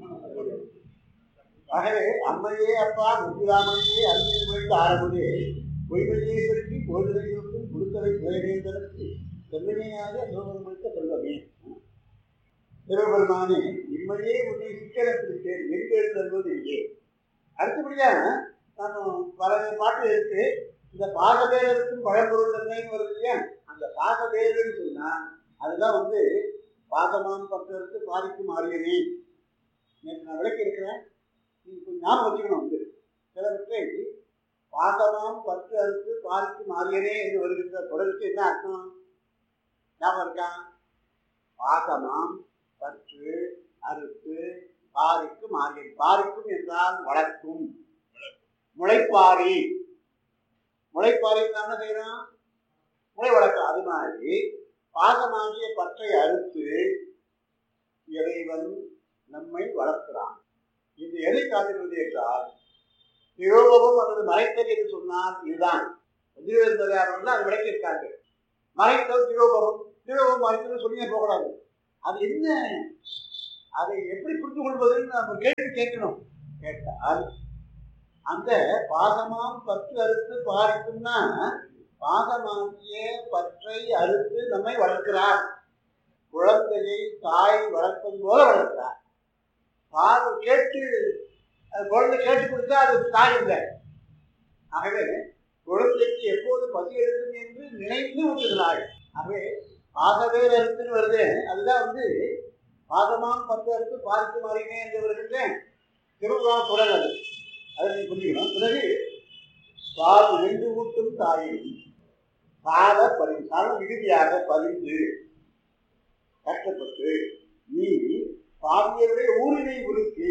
ஆகவே அம்மையே அப்பா முத்துராமனையே அருமையில் வைத்து ஆரம்புதே பொய்மையை பெருக்கி கோவிலையும் கொடுத்தலை துறைவேந்தனுக்கு செல்வனையாக சிவபெருமனுக்கு செல்வமே சிவபெருமானே இம்மையே உன்னை சிக்கனத்திருக்கேன் எங்கு எழுந்தல்வது இங்கே அடுத்தபடியா நான் பல பாட்டு இருக்கு இந்த பாசபேரருக்கும் பழம்பொருள் தன்மைன்னு வருது இல்லையா அந்த பாசபேருன்னு சொன்னா அதுதான் வந்து பாசமாம் பக்தருக்கு பாதிக்கும் ஆரியனே நேற்று நான் விளக்கி இருக்கிறேன் நீங்க கொஞ்சம் ஞாபகம் வச்சுக்கணும் வந்து சிலவற்றை பாசமாம் பற்று அறுத்து பாதிக்கும் ஆரியனே என்று வருகின்ற தொடருக்கு என்ன அர்த்தம் ஞாபகம் இருக்கா பாசமாம் பற்று அறுத்து பாரிக்கும் ஆரியன் பாரிக்கும் என்றால் வளர்க்கும் முளைப்பாரி முளைப்பாரி என்ன செய்யறோம் முளை வளர்க்கும் அது மாதிரி பாசமாகிய பற்றை அறுத்து இறைவன் நம்மை வளர்க்கிறான் இது எதை காட்டுகிறது என்றால் திரோபம் அல்லது மறைத்தல் என்று சொன்னால் இதுதான் வஜ்ரவேந்தரையார் அது விளக்கியிருக்காங்க மறைத்தல் திரோபம் திரோபம் மறைத்தல் சொல்லியே போகக்கூடாது அது என்ன அதை எப்படி புரிந்து கொள்வதுன்னு நம்ம கேள்வி கேட்கணும் கேட்டால் அந்த பாசமாம் பற்று அறுத்து பாரிக்கும்னா பாசமாகிய பற்றை அறுத்து நம்மை வளர்க்கிறார் குழந்தையை தாய் வளர்ப்பது போல வளர்க்கிறார் பால் கேட்டு அது குழந்தை கேட்டு கொடுத்தா அது தாய் இல்லை ஆகவே குழந்தைக்கு எப்போது பசி எடுக்கும் என்று நினைத்து ஊட்டுகிறாள் ஆகவே பாசவேர் அறுத்துன்னு வருது அதுதான் வந்து பாசமாம் பத்து அறுத்து பார்த்து மாறினே என்று வருகின்ற திருவிழா குரல் அது அதை நீ புரிஞ்சுக்கணும் பிறகு பால் நினைந்து ஊட்டும் தாயும் சால பறி சால மிகுதியாக பறிந்து கஷ்டப்பட்டு நீ பாவியருடைய ஊரினை உருக்கி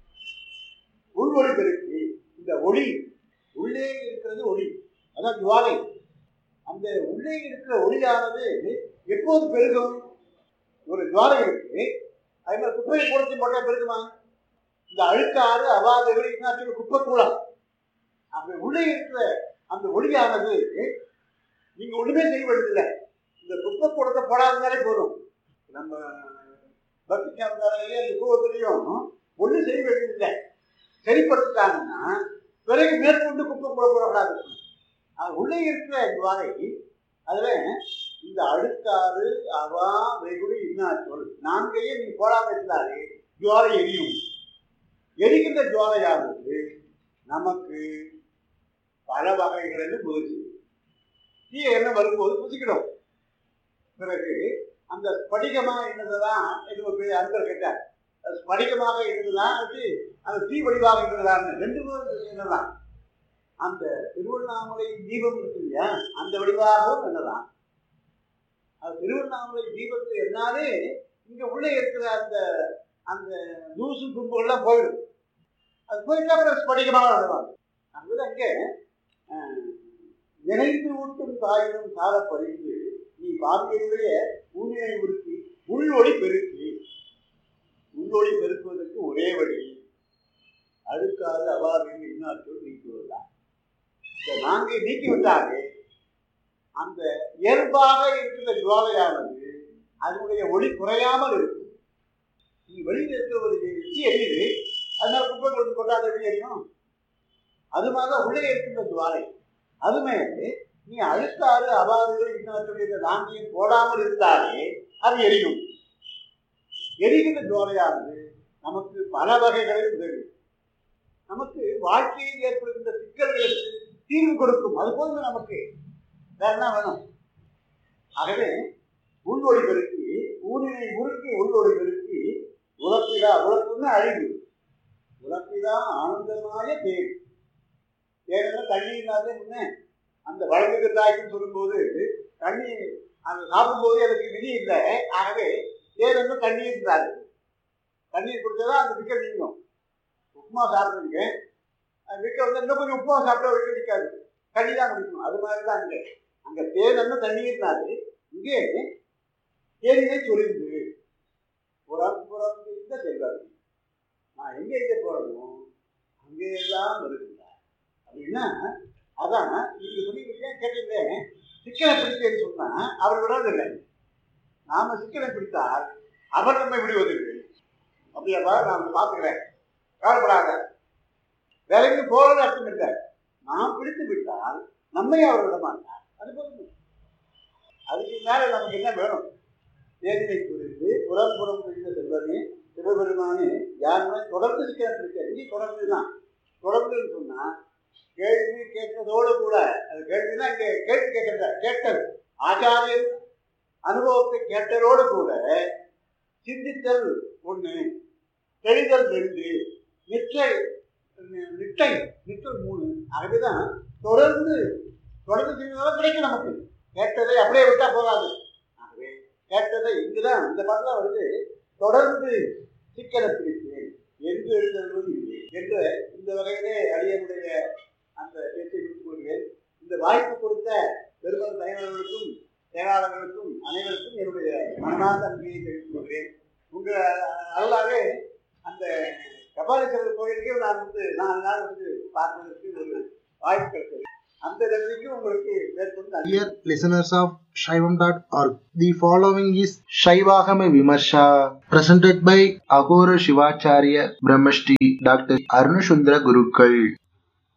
உள்வொளி பெருக்கி இந்த ஒளி உள்ளே இருக்கிறது ஒளி அதான் ஜுவாலை அந்த உள்ளே இருக்கிற ஒளியானது எப்போது பெருகும் ஒரு ஜுவாலை இருக்கு அதே மாதிரி குப்பையை குளத்தி போட்டா பெருகுமா இந்த அழுக்காறு அவாதங்கள் என்ன குப்பை கூலம் அந்த உள்ளே இருக்கிற அந்த ஒளியானது நீங்க ஒண்ணுமே செய்ய வேண்டியதில்லை இந்த குப்பை கூடத்தை போடாதனாலே போதும் நம்ம பக்தி கேமராலையே அந்த கூவத்திலையும் ஒன்றும் செய்ய வேண்டியதில்லை சரிப்படுத்திட்டாங்கன்னா பிறகு மேற்கொண்டு குப்பை கூட போடக்கூடாது அது உள்ளே இருக்கிற துவாரை அதுல இந்த அழுக்காறு அவா வெகுளி இன்னா சொல் நான்கையே நீ போடாம இருந்தாலே ஜுவாலை எரியும் எரிக்கின்ற ஜுவாலையானது நமக்கு பல வகைகளில் முதிர்ச்சி தீ என்ன வரும்போது புதிக்கிடும் பிறகு அந்த ஸ்படிகமா இருந்ததுதான் இது ஒரு பெரிய அன்பர் கேட்டார் அது ஸ்படிகமாக இருந்ததுதான் அது அந்த தீ வடிவாக இருந்ததான்னு ரெண்டு பேரும் என்னதான் அந்த திருவண்ணாமலை தீபம் இருக்கு இல்லையா அந்த வடிவாகவும் என்னதான் அது திருவண்ணாமலை தீபத்தை என்னாலே இங்க உள்ளே இருக்கிற அந்த அந்த தூசு தும்புகள்லாம் போயிடும் அது போயிட்டா அப்புறம் ஸ்படிகமாக வருவாங்க அது அங்கே நினைத்து ஊட்டும் தாயினும் சால பறிந்து நீ பாக்கியனுடைய ஊழியை உறுத்தி உள்ஒளி பெருக்கி உள்ஒளி பெருக்குவதற்கு ஒரே வழி அழுக்காது அவாவில் இன்னாற்றோடு நீக்குவதுதான் இந்த நான்கை நீக்கிவிட்டாலே அந்த இயல்பாக இருக்கிற ஜுவாலையானது அதனுடைய ஒளி குறையாமல் இருக்கும் நீ வெளியில் இருக்கிற ஒரு எச்சி எரியுது அதனால குப்பை கொண்டு போட்டால் அது எப்படி எரியும் அது மாதிரி உள்ளே இருக்கின்ற ஜுவாலை அது மேலே நீ அழுத்தாறு அவாறுகள் இன்னொரு நான்கையும் போடாமல் இருந்தாலே அது எரியும் எரிகின்ற ஜோலையானது நமக்கு பல வகைகளில் உதவி நமக்கு வாழ்க்கையில் ஏற்படுகின்ற சிக்கல்களுக்கு தீர்வு கொடுக்கும் அது போதும் நமக்கு வேற என்ன வேணும் ஆகவே உள்வொளி பெருக்கி ஊரினை உருக்கி உள்வொளி பெருக்கி உழப்பிடா உழப்புன்னு அழிவு உழப்பிடா ஆனந்தமாய தேர் ஏனென்றால் தண்ணி இல்லாத முன்னே அந்த வழங்குக்கு தாய்க்குன்னு சொல்லும்போது தண்ணி அந்த சாப்பிடும்போது எனக்கு விதி இல்லை ஆகவே ஏதென்னு தண்ணீர் இருந்தாரு தண்ணீர் குடிச்சா அந்த விக்க நீங்கும் உப்புமா சாப்பிட்றீங்க அந்த விக்க வந்து இன்னும் கொஞ்சம் உப்புமா சாப்பிட்டா விக்க நிற்காது தண்ணி தான் குடிக்கணும் அது மாதிரி தான் அங்கே அங்கே தேனன்னு தண்ணீர் இருந்தாரு இங்கே தேனினை சொரிந்து புறம் புறம் இந்த செல்வாரு நான் எங்கே எங்கே போகிறோமோ அங்கே எல்லாம் வருகின்றார் அப்படின்னா அதான் நீங்க சொன்னீங்க கேட்டிருந்தேன் சிக்கனை பிடித்தேன்னு சொன்னா அவர் விடுறதில்லை நாம சிக்கனை பிடித்தால் அவர் நம்மை விடுவதில்லை அப்படியாப்பா நான் பார்த்துக்கிறேன் கவலைப்படாத வேற எங்கேயும் போறது அர்த்தம் இல்லை நாம் பிடித்து விட்டால் நம்மை அவர் விட மாட்டார் அது போதும் அதுக்கு மேல நமக்கு என்ன வேணும் தேதியை குறித்து புறம் புறம் குறித்த செல்வனே சிவபெருமானே யாருமே தொடர்ந்து சிக்கனை பிடிக்க இங்கே தொடர்ந்து தான் தொடர்ந்துன்னு சொன்னா கேள்வி கேட்கறதோடு கூட அது கேள்வினா இங்கே கேள்வி கேட்கறத கேட்டது ஆச்சாரியன் அனுபவத்தை கேட்டதோடு கூட சிந்தித்தல் ஒண்ணு தெளிதல் ரெண்டு நிச்சை நிட்டை நிட்டல் மூணு ஆகவேதான் தொடர்ந்து தொடர்ந்து செய்வதால கிடைக்கும் நமக்கு கேட்டதை அப்படியே விட்டா போகாது ஆகவே கேட்டதை இங்குதான் இந்த பாட்டுல வருது தொடர்ந்து சிக்கலை பிடித்தேன் என்று எழுதுவது இல்லை என்ற இந்த வகையிலே அடியனுடைய அந்த பேச்சை முடித்துக் கொள்கிறேன் இந்த வாய்ப்பு கொடுத்த பெருமள் தயவர்களுக்கும் செயலாளர்களுக்கும் அனைவருக்கும் என்னுடைய மனமார்ந்த நன்றியை தெரிவித்துக் கொள்கிறேன் உங்க அருளாக அந்த கபாலீஸ்வரர் கோயிலுக்கே நான் வந்து நாலு நாள் வந்து பார்ப்பதற்கு ஒரு வாய்ப்பு கிடைத்தது அந்த நன்றிக்கும் உங்களுக்கு மேற்கொண்டு நன்றி Dear listeners of Shaivam.org, the following is Shaivagama Vimarsha presented by Agora Shivacharya Brahmashti Dr. Arunashundra Gurukal.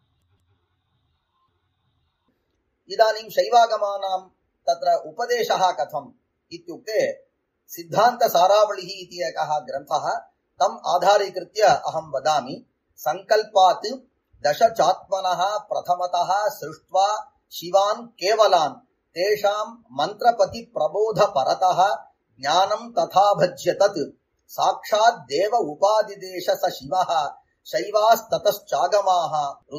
इदानीं शैवागमानां तत्र उपदेशः कथम् इत्युक्ते सिद्धान्तसारावलिः इति एकः ग्रन्थः तम् आधारीकृत्य अहं वदामि सङ्कल्पात् दशचात्मनः प्रथमतः सृष्ट्वा शिवान् केवलान् तेषां मन्त्रपतिप्रबोधपरतः ज्ञानं तथा भज्य तत् साक्षात् देव उपादिदेश स शिवः शैवास्ततश्चागमाः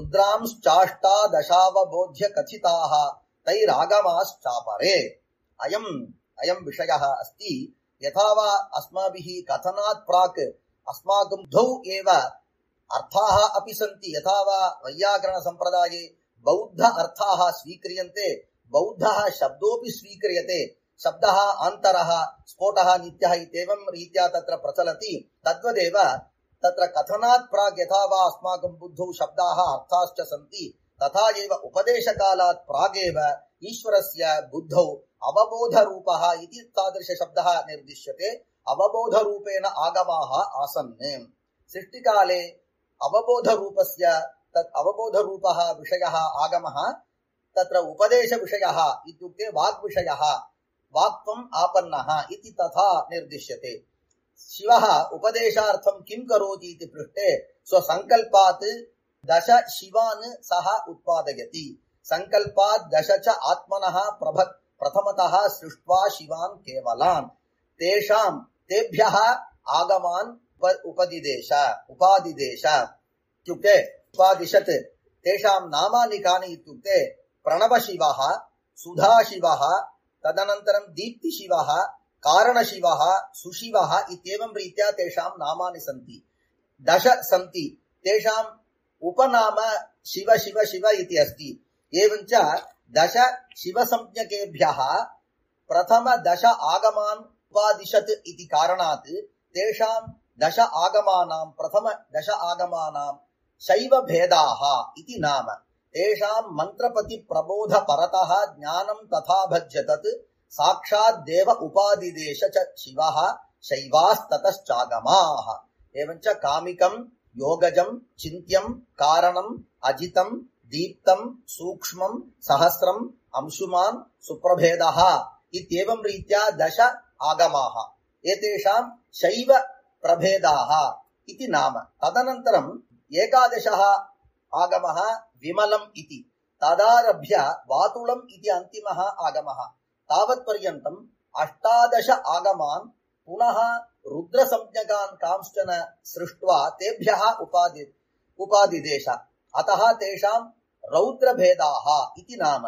रुद्रांश्चाष्टादशावबोध्य कथिताः तैरागमाश्चापरे अयम् अयम् विषयः अस्ति यथा वा अस्माभिः कथनात् प्राक् अस्माकं द्वौ एव अर्थाः अपि सन्ति यथा वा वैयाकरणसम्प्रदाये बौद्ध अर्थाः स्वीक्रियन्ते बौद्धः शब्दोऽपि स्वीक्रियते शब्दः आन्तरः स्फोटः नित्यः इत्येवं रीत्या तत्र प्रचलति तद्वदेव तत्र कथनात् प्राक् यथा वा अस्माकं बुद्धौ शब्दाः अर्थाश्च सन्ति तथा एव उपदेशकालात् प्रागेव ईश्वरस्य बुद्धौ अवबोधरूपः इति तादृशशब्दः निर्दिश्यते अवबोधरूपेण आगमाः आसन् सृष्टिकाले अवबोधरूपस्य तत् अवबोधरूपः विषयः आगमः तत्र उपदेशविषयः इत्युक्ते वाग्विषयः वाक्त्वम् आपन्नः इति तथा निर्दिश्यते शिवः उपदेशार्थं किं करोति इति पृष्टे स्वसङ्कल्पात् दश शिवान् सः उत्पादयति सङ्कल्पात् दश च आत्मनः प्रभ प्रथमतः सृष्ट्वा शिवान् केवलान् तेषां तेभ्यः आगमान् उप उपदिदेश उपादिदेश इत्युक्ते उपादिशत् तेषां नामानि कानि इत्युक्ते प्रणवशिवः सुधाशिवः तदनन्तरं दीप्तिशिवः कारणशिवः सुशिवः इत्येवं रीत्या तेषां नामानि सन्ति दश सन्ति तेषाम् उपनाम शिव शिव शिव इति अस्ति एवञ्च दश शिवसंज्ञकेभ्यः प्रथम दश आगमान् उपादिशत् इति कारणात् तेषां दश आगमानां प्रथम दश आगमानां शैवभेदाः इति नाम तेषां मन्त्रपतिप्रबोधपरतः ज्ञानं तथा भज्य तत् साक्षात् देव उपादिदेश च शिवः शैवास्ततश्चागमाः एवञ्च कामिकं योगजं चिन्त्यं कारणम् अजितं दीप्तं सूक्ष्मं सहस्रम् अंशुमान् सुप्रभेदः इत्येवं रीत्या दश आगमाः एतेषां शैव प्रभेदाः इति नाम तदनन्तरम् एकादशः आगमः विमलम् इति तदारभ्य वातुलम् इति अन्तिमः आगमः तावत्पर्यन्तम् अष्टादश आगमान् पुनः रुद्रसंज्ञकान् कांश्चन सृष्ट्वा तेभ्यः उपादि उपादिदेश अतः तेषां रौद्रभेदाः इति नाम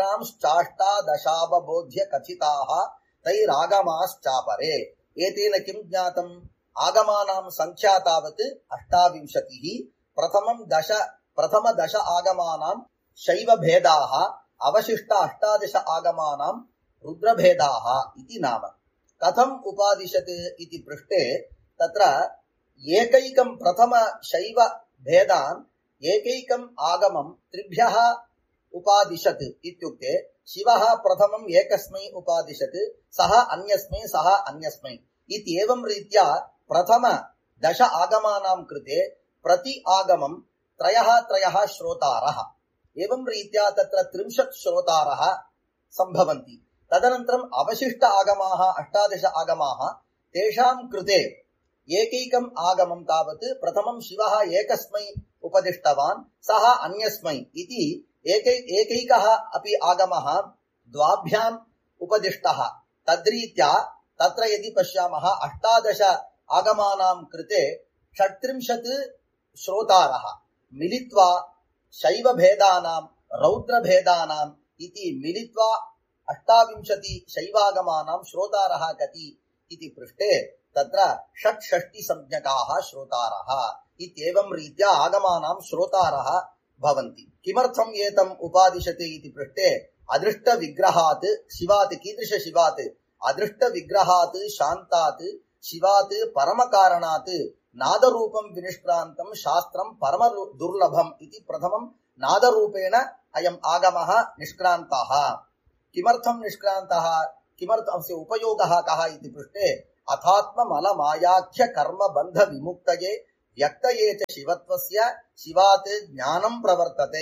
रुद्रांश्चाष्टादशावबोध्य कथिताः तैरागमाश्चापरे एतेन किं ज्ञातम् आगमानां सङ्ख्या तावत् अष्टाविंशतिः प्रथमं दश प्रथम दश आगमानां शैवभेदाः अवशिष्ट अष्टादश आगमानां रुद्रभेदाः इति नाम कथम् उपादिशत् इति पृष्टे तत्र एकैकं प्रथम शैव भेदान् एकैकम् आगमं त्रिभ्यः उपादिशत् इत्युक्ते शिवः प्रथमम् एकस्मै उपादिशत् सः अन्यस्मै सः अन्यस्मै इत्येवं रीत्या प्रथम दश आगमानां कृते प्रति आगमं त्रयः त्रयः श्रोतारः एवं रीत्या तत्र त्रिंशत् श्रोतारः सम्भवन्ति तदनन्तरम् अवशिष्ट आगमाः अष्टादश आगमाः तेषां कृते एकैकम् आगमं तावत् प्रथमं शिवः एकस्मै उपदिष्टवान् सः अन्यस्मै इति एकै एकैकः अपि आगमः द्वाभ्याम् उपदिष्टः तद्रीत्या तत्र यदि पश्यामः अष्टादश आगमानां कृते षट्त्रिंशत् श्रोतारः मिलित्वा शैवभेदानां रौद्रभेदानाम् इति मिलित्वा अष्टाविंशति शैवागमानां श्रोतारः कति इति पृष्टे तत्र षट्षष्टिसंज्ञकाः श्रोतारः इत्येवं रीत्या आगमानां श्रोतारः भवन्ति किमर्थम् एतम् उपादिशते इति पृष्टे अदृष्टविग्रहात् शिवात् कीदृशशिवात् अदृष्टविग्रहात् शान्तात् शिवात् परमकारणात् नादरूपं विनिष्क्रान्तं शास्त्रं परम दुर्लभम् इति प्रथमं नादरूपेण अयम् आगमः निष्क्रान्तः किमर्थं निष्क्रान्तः किमर्थम् अस्य उपयोगः कः इति पृष्टे अथात्ममलमायाख्य कर्मबन्धविमुक्तये व्यक्तये च शिवत्वस्य शिवात् ज्ञानं प्रवर्तते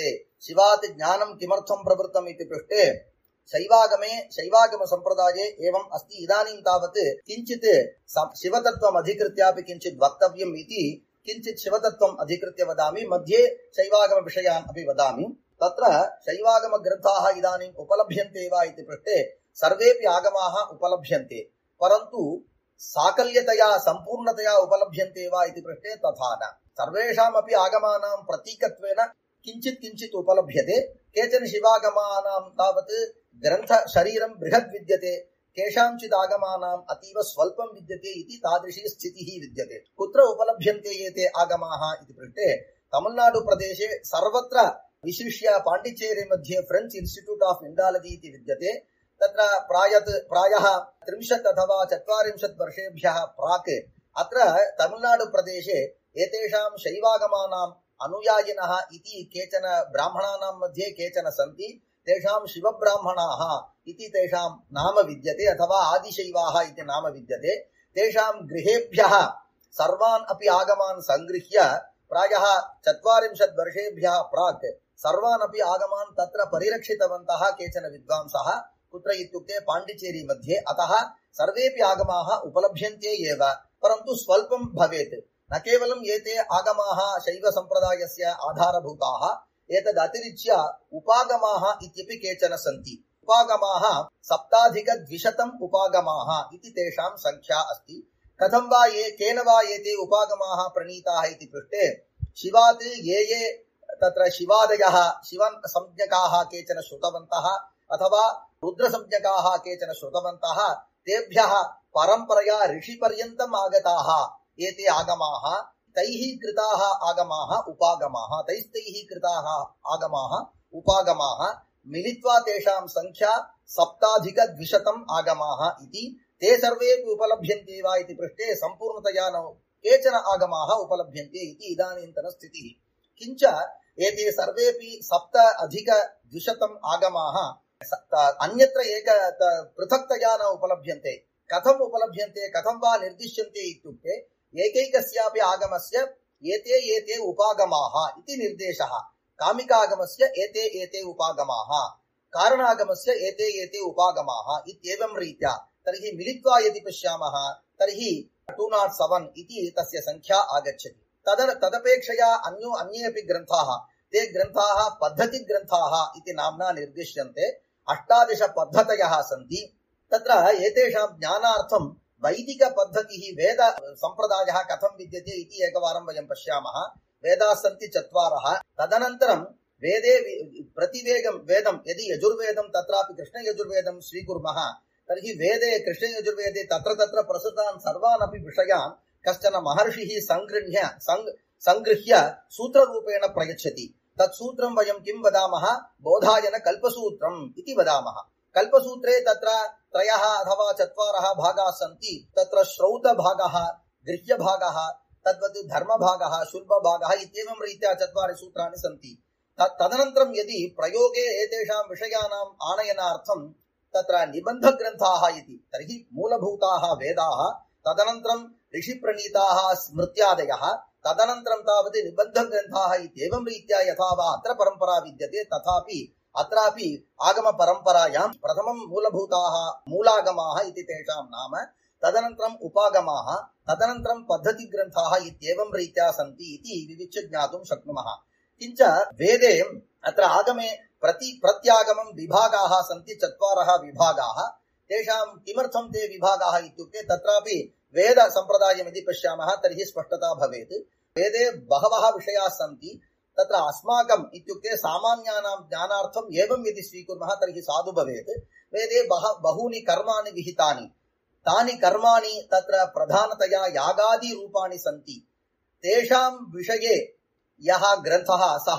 शिवात् ज्ञानं किमर्थं प्रवृत्तम् इति पृष्टे शैवागमे शैवागमसम्प्रदाये एवम् अस्ति इदानीं तावत् किञ्चित् स- शिवतत्त्वम् अधिकृत्यापि किञ्चित् वक्तव्यम् इति किञ्चित् शिवतत्त्वम् अधिकृत्य वदामि मध्ये शैवागमविषयान् अपि वदामि तत्र शैवागमग्रन्थाः इदानीम् उपलभ्यन्ते वा इति पृष्टे सर्वेपि आगमाः उपलभ्यन्ते परन्तु साकल्यतया सम्पूर्णतया उपलभ्यन्ते वा इति पृष्टे तथा न सर्वेषामपि आगमानां प्रतीकत्वेन किञ्चित् किञ्चित् उपलभ्यते केचन शिवागमानां तावत् ग्रन्थशरीरं बृहद् विद्यते केषाञ्चित् आगमानाम् अतीव स्वल्पं विद्यते इति तादृशी स्थितिः विद्यते कुत्र उपलभ्यन्ते एते आगमाः इति पृष्टे तमिळ्नाडुप्रदेशे सर्वत्र विशिष्य पाण्डिचेरि मध्ये फ्रेञ्च् इन्स्टिट्यूट् आफ् इण्डालजि इति विद्यते तत्र प्रायत् प्रायः त्रिंशत् अथवा चत्वारिंशत् वर्षेभ्यः प्राक् अत्र तमिळ्नाडुप्रदेशे एतेषां शैवागमानाम् अनुयायिनः इति केचन ब्राह्मणानां मध्ये केचन सन्ति तेषां शिवब्राह्मणाः इति तेषां नाम विद्यते अथवा आदिशैवाः इति नाम विद्यते तेषां गृहेभ्यः सर्वान् अपि आगमान् सङ्गृह्य प्रायः चत्वारिंशत् वर्षेभ्यः प्राक् सर्वान् अपि आगमान् तत्र परिरक्षितवन्तः केचन विद्वांसः कुत्र इत्युक्ते पाण्डिचेरी मध्ये अतः सर्वेपि आगमाः उपलभ्यन्ते एव परन्तु स्वल्पं भवेत् न केवलम् एते आगमाः शैवसम्प्रदायस्य आधारभूताः एतदतिरिच्य उपागमाः इत्यपि केचन सन्ति उपागमाः सप्ताधिकद्विशतम् उपागमाः इति तेषां संख्या अस्ति कथं वा ये केन वा एते उपागमाः प्रणीताः इति पृष्टे शिवात् ये ये तत्र शिवादयः शिवन् संज्ञकाः केचन श्रुतवन्तः अथवा रुद्रसंज्ञकाः केचन श्रुतवन्तः तेभ्यः परम्परया ऋषिपर्यन्तम् आगताः एते आगमाः तैः कृताः आगमाः उपागमाः तैस्तैः कृताः आगमाः उपागमाः मिलित्वा तेषां संख्या सप्ताधिकद्विशतम् आगमाः इति ते सर्वेपि उपलभ्यन्ते वा इति पृष्टे सम्पूर्णतया न केचन आगमाः उपलभ्यन्ते इति इदानीन्तनस्थितिः किञ्च एते सर्वेपि सप्त अधिकद्विशतम् आगमाः स- त- अन्यत्र एक त- पृथक्तया न उपलभ्यन्ते कथम् उपलभ्यन्ते कथं वा निर्दिश्यन्ते इत्युक्ते एकैकस्यापि आगमस्य एते एते उपागमाः इति निर्देशः कामिकागमस्य एते एते उपागमाः कारणागमस्य एते एते उपागमाः इत्येवं रीत्या तर्हि मिलित्वा यदि पश्यामः तर्हि टु नाट् सेवन् इति तस्य संख्या आगच्छति तद तदपेक्षया अन्यो अन्ये अपि ग्रन्थाः ते ग्रन्थाः पद्धतिग्रन्थाः इति नाम्ना निर्दिश्यन्ते अष्टादश पद्धतयः सन्ति तत्र एतेषां ज्ञानार्थं वैदिकपद्धतिः वेद सम्प्रदायः कथं विद्यते इति एकवारं वयं पश्यामः वेदाः सन्ति चत्वारः तदनन्तरं वेदे वि- प्रतिवेगं वेदं यदि यजुर्वेदं तत्रापि कृष्णयजुर्वेदं स्वीकुर्मः तर्हि वेदे कृष्णयजुर्वेदे तत्र तत्र प्रसृतान् सर्वान् अपि विषयान् कश्चन महर्षिः सङ्गृह्य सङ्- सङ्गृह्य सूत्ररूपेण प्रयच्छति तत् सूत्रं वयं किं वदामः बोधायन कल्पसूत्रम् इति वदामः कल्पसूत्रे तत्र त्रयः अथवा चत्वारः भागाः सन्ति तत्र श्रौतभागः गृह्यभागः तद्वत् धर्मभागः शुल्बभागः इत्येवं रीत्या चत्वारि सूत्राणि सन्ति तत् तदनन्तरं यदि प्रयोगे एतेषां विषयाणाम् आनयनार्थं तत्र निबन्धग्रन्थाः इति तर्हि मूलभूताः वेदाः तदनन्तरं ऋषिप्रणीताः स्मृत्यादयः तदनन्तरं तावत् निबन्धग्रन्थाः इत्येवं रीत्या यथा वा अत्र परम्परा विद्यते तथापि अत्रापि आगमपरम्परायां प्रथमं मूलभूताः मूलागमाः इति तेषां नाम तदनन्तरम् उपागमाः तदनन्तरं पद्धतिग्रन्थाः इत्येवं रीत्या सन्ति इति विविच्य ज्ञातुं शक्नुमः किञ्च वेदे अत्र आगमे प्रति प्रत्यागमं विभागाः सन्ति चत्वारः विभागाः तेषां किमर्थं ते विभागाः इत्युक्ते तत्रापि वेदसम्प्रदायमिति पश्यामः तर्हि स्पष्टता भवेत् वेदे बहवः विषयाः सन्ति तत्र अस्माकम् इत्युक्ते सामान्यानां ज्ञानार्थम् एवं यदि स्वीकुर्मः तर्हि साधु भवेत् वेदे बह बहूनि कर्माणि विहितानि तानि कर्माणि तत्र प्रधानतया यागादिरूपाणि सन्ति तेषां विषये यः ग्रन्थः सः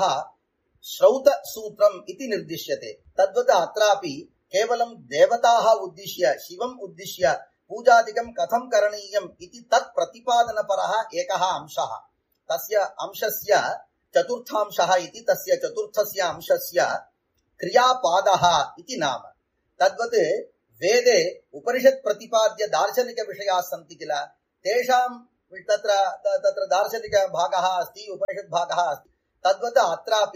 श्रौतसूत्रम् इति निर्दिश्यते तद्वत् अत्रापि केवलं देवताः उद्दिश्य शिवम् उद्दिश्य पूजादिकं कथं करणीयम् इति तत् प्रतिपादनपरः एकः अंशः तस्य अंशस्य चतुर्थांशः इति तस्य चतुर्थस्य अंशस्य क्रियापादः इति नाम तद्वत् वेदे उपनिषत् प्रतिपाद्य दार्शनिकविषयाः सन्ति किल तेषां तत्र त- तत्र दार्शनिकभागः अस्ति उपनिषद्भागः अस्ति तद्वत् अत्रापि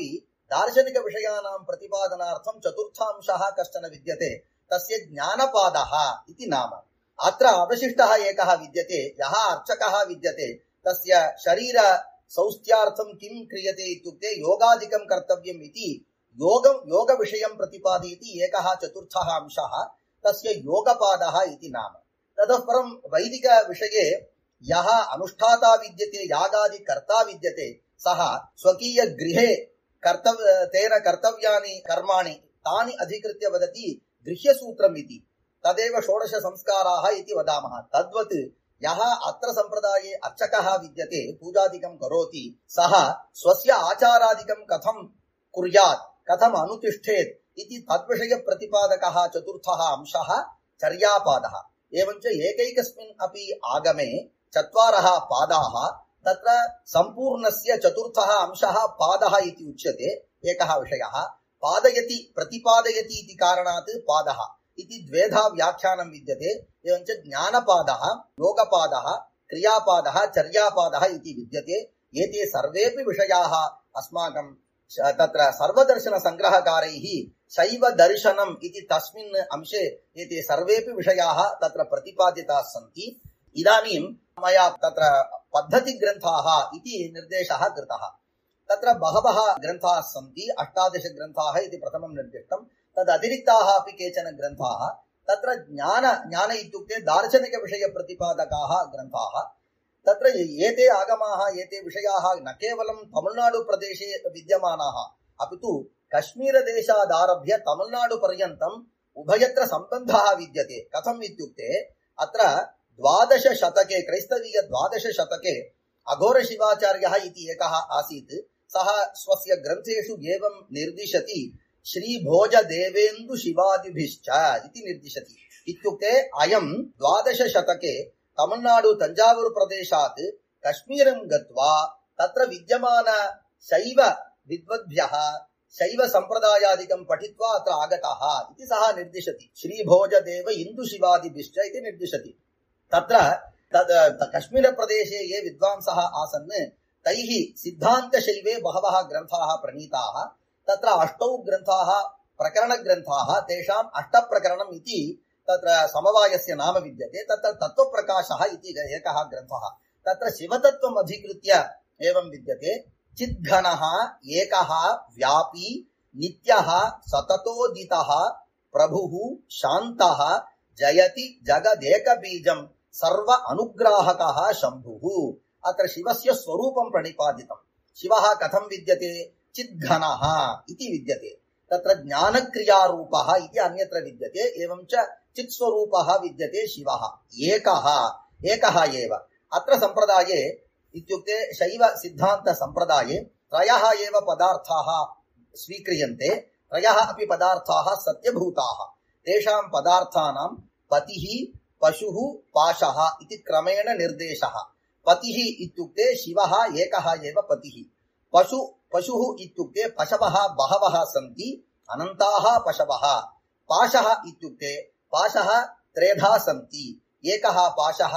दार्शनिकविषयाणां प्रतिपादनार्थं चतुर्थांशः कश्चन विद्यते तस्य ज्ञानपादः इति नाम अत्र अवशिष्टः एकः विद्यते यः अर्चकः विद्यते तस्य शरीर सौस्थ्यार्थं किं क्रियते इत्युक्ते योगादिकं कर्तव्यम् इति योगं योगविषयं प्रतिपादयति एकः चतुर्थः अंशः तस्य योगपादः इति नाम ततः परं वैदिकविषये यः अनुष्ठाता विद्यते यागादिकर्ता विद्यते सः स्वकीयगृहे कर्तव्य तेन कर्तव्यानि कर्माणि तानि अधिकृत्य वदति गृह्यसूत्रम् इति तदेव षोडशसंस्काराः इति वदामः तद्वत् यः अत्र सम्प्रदाये अर्चकः विद्यते पूजादिकं करोति सः स्वस्य आचारादिकं कथं कुर्यात् कथम् अनुतिष्ठेत् इति तद्विषयप्रतिपादकः चतुर्थः अंशः चर्यापादः एवञ्च एकैकस्मिन् अपि आगमे चत्वारः पादाः तत्र सम्पूर्णस्य चतुर्थः अंशः पादः इति उच्यते एकः विषयः पादयति प्रतिपादयति इति कारणात् पादः इति द्वेधा व्याख्यानं विद्यते एवञ्च ज्ञानपादः योगपादः क्रियापादः चर्यापादः इति विद्यते एते सर्वेपि विषयाः अस्माकं श- तत्र सर्वदर्शनसङ्ग्रहकारैः शैवदर्शनम् इति तस्मिन् अंशे एते सर्वेपि विषयाः तत्र प्रतिपादिताः सन्ति इदानीं मया तत्र पद्धतिग्रन्थाः इति निर्देशः कृतः तत्र बहवः ग्रन्थाः सन्ति अष्टादशग्रन्थाः इति प्रथमं निर्दिष्टं तदतिरिक्ताः अपि केचन ग्रन्थाः तत्र ज्ञान ज्ञान इत्युक्ते दार्शनिकविषयप्रतिपादकाः ग्रन्थाः तत्र एते आगमाः एते विषयाः न केवलं तमिळ्नाडुप्रदेशे विद्यमानाः अपि तु कश्मीरदेशादारभ्य तमिळ्नाडुपर्यन्तम् उभयत्र सम्बन्धः विद्यते कथम् इत्युक्ते अत्र द्वादशशतके क्रैस्तवीयद्वादशशतके अघोरशिवाचार्यः इति एकः आसीत् सः स्वस्य ग्रन्थेषु एवं निर्दिशति श्रीभोजदेवेन्दु शिवादिभिश्च इति निर्दिशति इत्युक्ते अयं द्वादशशतके तमिळ्नाडु तञ्जावूरु प्रदेशात् कश्मीरं गत्वा तत्र विद्यमान शैव विद्वद्भ्यः शैव सम्प्रदायादिकं पठित्वा अत्र आगतः इति सः निर्दिशति श्रीभोजदेव इन्दुशिवादिभिश्च इति निर्दिशति तत्र तद् कश्मीरप्रदेशे ये विद्वांसः आसन् तैः सिद्धान्तशैवे बहवः ग्रन्थाः प्रणीताः तत्र अष्टौ ग्रन्थाः प्रकरणग्रन्थाः तेषाम् अष्टप्रकरणम् इति तत्र समवायस्य नाम विद्यते तत्र तत्त्वप्रकाशः इति एकः ग्रन्थः तत्र शिवतत्त्वम् अधिकृत्य एवं विद्यते चिद्घनः एकः व्यापी नित्यः सततोदितः प्रभुः शान्तः जयति जगदेकबीजम् सर्व अनुग्राहकः शम्भुः अत्र शिवस्य स्वरूपं प्रणिपादितम् शिवः कथं विद्यते चिद्घनः इति विद्यते तत्र ज्ञानक्रियारूपः इति अन्यत्र विद्यते एवं च चित्स्वरूपः विद्यते शिवः एकः एकः एव अत्र सम्प्रदाये इत्युक्ते शैव सिद्धान्तसम्प्रदाये त्रयः एव पदार्थाः स्वीक्रियन्ते त्रयः अपि पदार्थाः सत्यभूताः तेषां पदार्थानां पतिः पशुः पाशः इति क्रमेण निर्देशः पतिः इत्युक्ते शिवः एकः एव पतिः पशु पशुः इत्युक्ते पशवः बहवः सन्ति अनन्ताः पशवः पाशः इत्युक्ते पाशः त्रेधा सन्ति एकः पाशः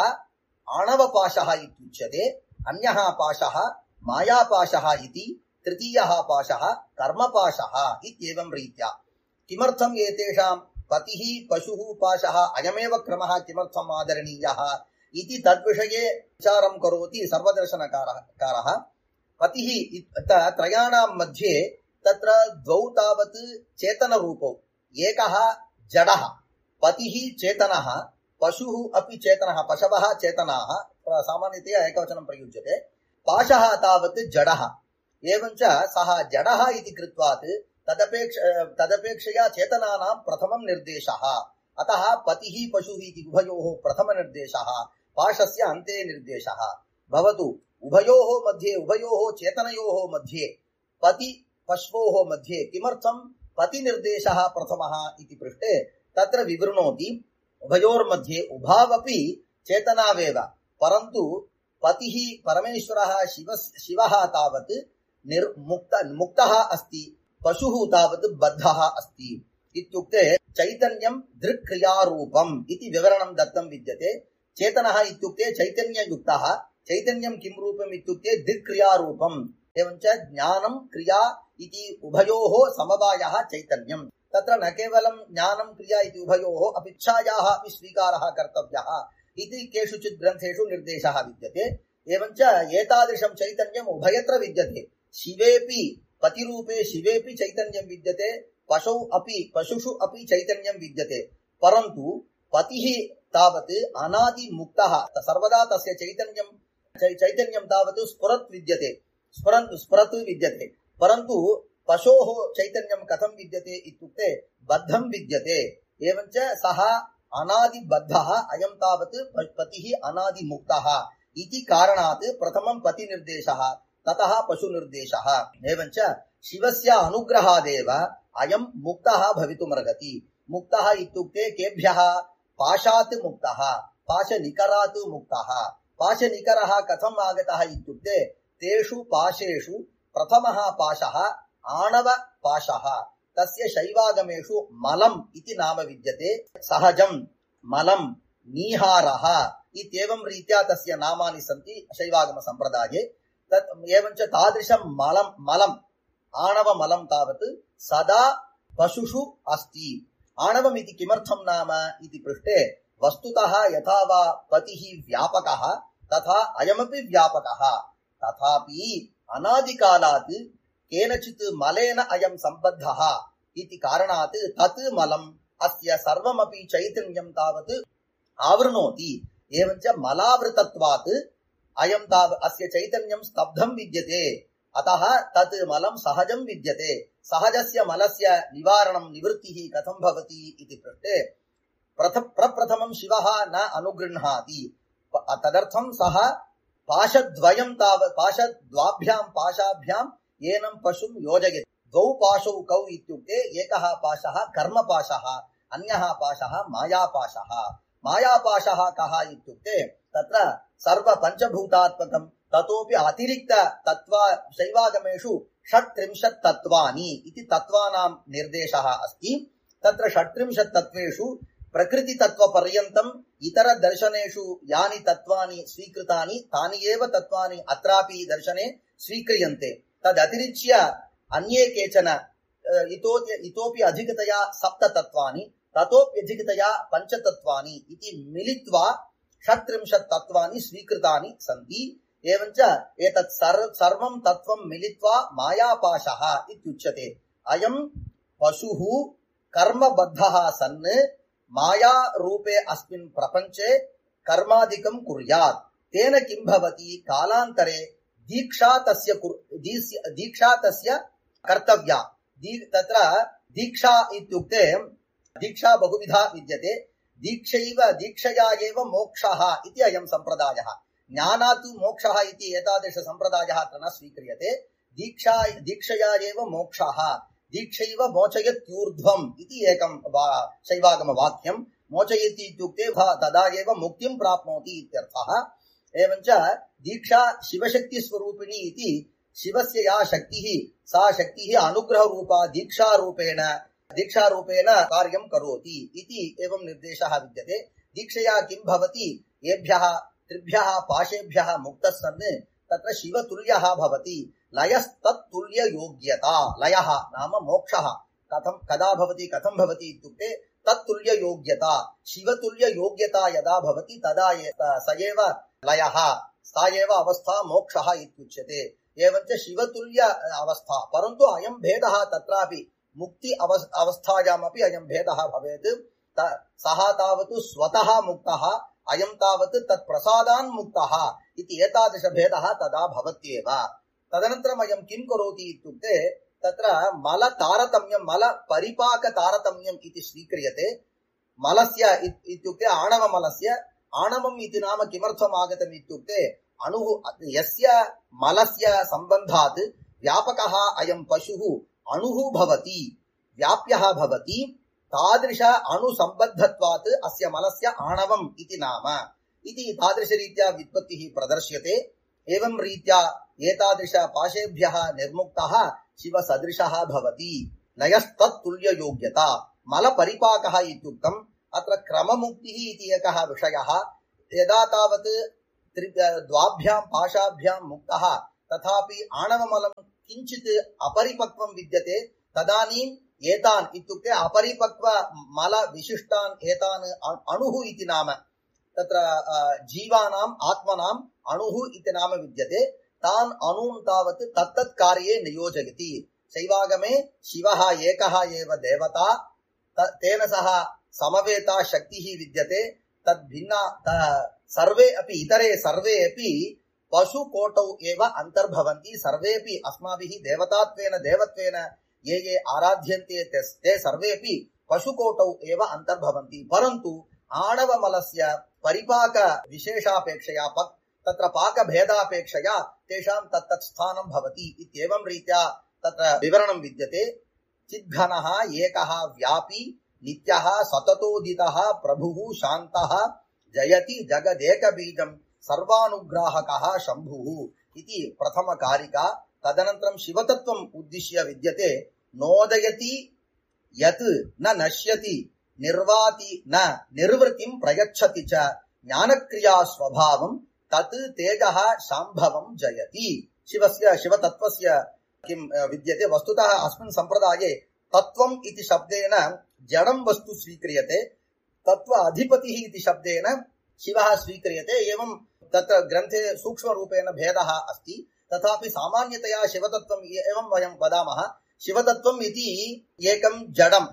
आणवपाशः इत्युच्यते अन्यः पाशः मायापाशः इति तृतीयः पाशः कर्मपाशः इत्येवं रीत्या किमर्थम् एतेषां पतिः पशुः पाशः अयमेव क्रमः किमर्थम् आदरणीयः इति तद्विषये विचारं करोति सर्वदर्शनकारः कारः पतिः इत्- त- त्रयाणां मध्ये तत्र द्वौ तावत् चेतनरूपौ एकः जडः पतिः चेतनः पशुः अपि चेतनः पशवः चेतनाः प्र- सामान्यतया एकवचनं प्रयुज्यते पाशः तावत् जडः एवञ्च सः जडः इति कृत्वात् तदपेक्ष तदपेक्षया चेतनानां प्रथमं निर्देशः अतः पतिः पशुः इति उभयोः प्रथमनिर्देशः पाशस्य अन्ते निर्देशः भवतु उभयोः मध्ये उभयोः चेतनयोः मध्ये पति पश्वोः मध्ये किमर्थं पतिनिर्देशः प्रथमः इति पृष्टे तत्र विवृणोति उभयोर्मध्ये उभावपि चेतनावेव परन्तु पतिः परमेश्वरः शिव शिवः तावत् निर्मुक्त मुक्तः अस्ति पशुः तावत् बद्धः अस्ति इत्युक्ते चैतन्यं दृक्क्रियारूपम् इति विवरणं दत्तं विद्यते चेतनः इत्युक्ते चैतन्ययुक्तः चैतन्यं किं रूपम् इत्युक्ते दृक्क्रियारूपम् एवञ्च ज्ञानं क्रिया इति उभयोः समवायः चैतन्यम् तत्र न केवलं ज्ञानं क्रिया इति उभयोः अपि इच्छायाः अपि स्वीकारः कर्तव्यः इति केषुचित् ग्रन्थेषु निर्देशः विद्यते एवञ्च एतादृशं चैतन्यम् उभयत्र विद्यते शिवेऽपि पतिरूपे शिवेऽपि चैतन्यं विद्यते पशौ अपि पशुषु अपि चैतन्यं विद्यते परन्तु पतिः तावत् अनादिमुक्तः सर्वदा तस्य चैतन्यं चै- चैतन्यं तावत् स्फुरत् विद्यते स्फुरन् स्फुरत् विद्यते परन्तु पशोः चैतन्यं कथं विद्यते इत्युक्ते बद्धं विद्यते एवञ्च सः अनादिबद्धः अयं तावत् प- पतिः अनादिमुक्तः इति कारणात् प्रथमं पतिनिर्देशः ततः पशुनिर्देशः एवञ्च शिवस्य अनुग्रहादेव अयं मुक्तः भवितुमर्हति मुक्तः इत्युक्ते केभ्यः पाशात् मुक्तः पाशनिकरात् मुक्तः पाशनिकरः कथम् आगतः इत्युक्ते तेषु पाशेषु प्रथमः पाशः आणवपाशः तस्य शैवागमेषु मलम् इति नाम विद्यते सहजं मलं नीहारः इत्येवं रीत्या तस्य नामानि सन्ति शैवागमसम्प्रदाये तत् एवञ्च तादृशं मलं मलम् आणवमलं तावत् सदा पशुषु अस्ति आणवम् इति किमर्थं नाम इति पृष्टे वस्तुतः यथा वा पतिः व्यापकः तथा अयमपि व्यापकः तथापि अनादिकालात् केनचित् मलेन अयं सम्बद्धः इति कारणात् तत् मलम् अस्य सर्वमपि चैतन्यं तावत् आवृणोति एवञ्च मलावृतत्वात् अयं ताव अस्य चैतन्यं स्तब्धं विद्यते अतः तत् मलं सहजं विद्यते सहजस्य मलस्य निवारणं निवृत्तिः कथं भवति इति पृष्टे प्रथ प्रप्रथमं शिवः न अनुगृह्णाति प- तदर्थं सः पाशद्वयं तावत् पाशद्वाभ्यां पाशाभ्याम् एनं पशुं योजयति द्वौ पाशौ कौ इत्युक्ते एकः पाशः कर्मपाशः अन्यः पाशः मायापाशः मायापाशः कः इत्युक्ते तत्र सर्वपञ्चभूतात्मकं ततोपि अतिरिक्त तत्त्वा शैवागमेषु षट्त्रिंशत् तत्त्वानि इति तत्त्वानां निर्देशः अस्ति तत्र षट्त्रिंशत् तत्त्वेषु प्रकृतितत्त्वपर्यन्तम् इतरदर्शनेषु यानि तत्त्वानि स्वीकृतानि तानि एव तत्त्वानि अत्रापि दर्शने स्वीक्रियन्ते तदतिरिच्य अन्ये केचन अ, इतोपि इतोपि अधिकतया सप्ततत्त्वानि ततोप्यधिकतया पञ्चतत्त्वानि इति मिलित्वा षट्त्रिंशत् तत्त्वानि स्वीकृतानि सन्ति एवञ्च एतत् सर् सर्वं तत्त्वं मिलित्वा मायापाशः इत्युच्यते अयं पशुः कर्मबद्धः सन् मायारूपे अस्मिन् प्रपञ्चे कर्मादिकं कुर्यात् तेन किं भवति कालान्तरे दीक्षा तस्य कुर्- दीस्य- दीक्षा तस्य कर्तव्या दी तत्र दीक्षा इत्युक्ते दीक्षा बहुविधा विद्यते दीक्षैव दीक्षया एव मोक्षः इति अयं सम्प्रदायः ज्ञानात् मोक्षः इति एतादृशसम्प्रदायः अत्र न स्वीक्रियते दीक्षा दीक्षया एव मोक्षः दीक्षैव मोचयत्यूर्ध्वम् इति एकं वा शैवागमवाक्यं मोचयति इत्युक्ते भ- तदा एव मुक्तिं प्राप्नोति इत्यर्थः एवञ्च दीक्षा शिवशक्तिस्वरूपिणी इति शिवस्य या शक्तिः सा शक्तिः अनुग्रहरूपा दीक्षारूपेण दीक्षारूपेण कार्यं करोति इति एवं निर्देशः विद्यते दीक्षया किं भवति येभ्यः त्रिभ्यः पाशेभ्यः मुक्तः सन् तत्र शिवतुल्यः भवति लयस्तत्तुल्ययोग्यता लयः नाम मोक्षः कथं कदा भवति कथं भवति इत्युक्ते तत्तुल्ययोग्यता शिवतुल्ययोग्यता यदा भवति तदा ए- स एव लयः सा एव अवस्था मोक्षः इत्युच्यते एवञ्च शिवतुल्य अवस्था परन्तु अयं भेदः तत्रापि मुक्ति अव अवस्थायामपि अयं भेदः भवेत् त- सः तावत् स्वतः मुक्तः अयं तावत् तत् प्रसादान् मुक्तः इति एतादृशभेदः तदा भवत्येव तदनन्तरम् अयं किं करोति इत्युक्ते तत्र मलतारतम्यं मलपरिपाकतारतम्यम् इति स्वीक्रियते मलस्य इत्- इत्युक्ते आणवमलस्य आणवम् इति नाम किमर्थम् आगतम् इत्युक्ते अणुः यस्य मलस्य सम्बन्धात् व्यापकः अयं पशुः अणुः भवति व्याप्यः भवति तादृश अणुसम्बद्धत्वात् अस्य मलस्य आणवम् इति नाम इति तादृशरीत्या व्युत्पत्तिः प्रदर्श्यते एवं रीत्या एतादृश पाशेभ्यः निर्मुक्तः शिवसदृशः भवति लयस्तत्तुल्ययोग्यता मलपरिपाकः इत्युक्तम् अत्र क्रममुक्तिः इति एकः विषयः यदा तावत् त्रि द्वाभ्यां पाशाभ्यां मुक्तः तथापि आणवमलं किञ्चित् अपरिपक्वं विद्यते तदानीम् एतान् इत्युक्ते अपरिपक्व मलविशिष्टान् एतान् अ- अणुः इति नाम तत्र अ, जीवानाम् आत्मनाम् अणुः इति नाम विद्यते तान् अणून् तावत् तत्तत् कार्ये नियोजयति शैवागमे शिवः एकः एव देवता त- तेन सह समवेता शक्तिः विद्यते तद्भिन्ना त- सर्वे अपि इतरे सर्वे अपि पशुकोटौ एव अन्तर्भवन्ति सर्वेपि अस्माभिः देवतात्वेन देवत्वेन ये ये आराध्यन्ते ते ते सर्वेपि पशुकोटौ एव अन्तर्भवन्ति परन्तु आणवमलस्य परिपाकविशेषापेक्षया पक् तत्र पाकभेदापेक्षया तेषां तत्तत् स्थानं भवति इत्येवं रीत्या तत्र विवरणं विद्यते चिद्घनः एकः व्यापी नित्यः सततोदितः प्रभुः शान्तः जयति जगदेकबीजं सर्वानुग्राहकः शम्भुः इति प्रथमकारिका तदनन्तरं शिवतत्त्वम् उद्दिश्य विद्यते नोदयति यत् न नश्यति निर्वाति न निर्वृतिं प्रयच्छति च ज्ञानक्रिया स्वभावं तत् तेजः शाम्भवं जयति शिवस्य शिवतत्त्वस्य किं अ, विद्यते वस्तुतः अस्मिन् सम्प्रदाये तत्त्वम् इति शब्देन जडं वस्तु स्वीक्रियते तत्त्व अधिपतिः इति शब्देन शिवः स्वीक्रियते एवं तत्र ग्रन्थे सूक्ष्मरूपेण भेदः अस्ति तथापि सामान्यतया शिवतत्त्वम् एवं वयं वदामः शिवतत्त्वम् इति एकं जडं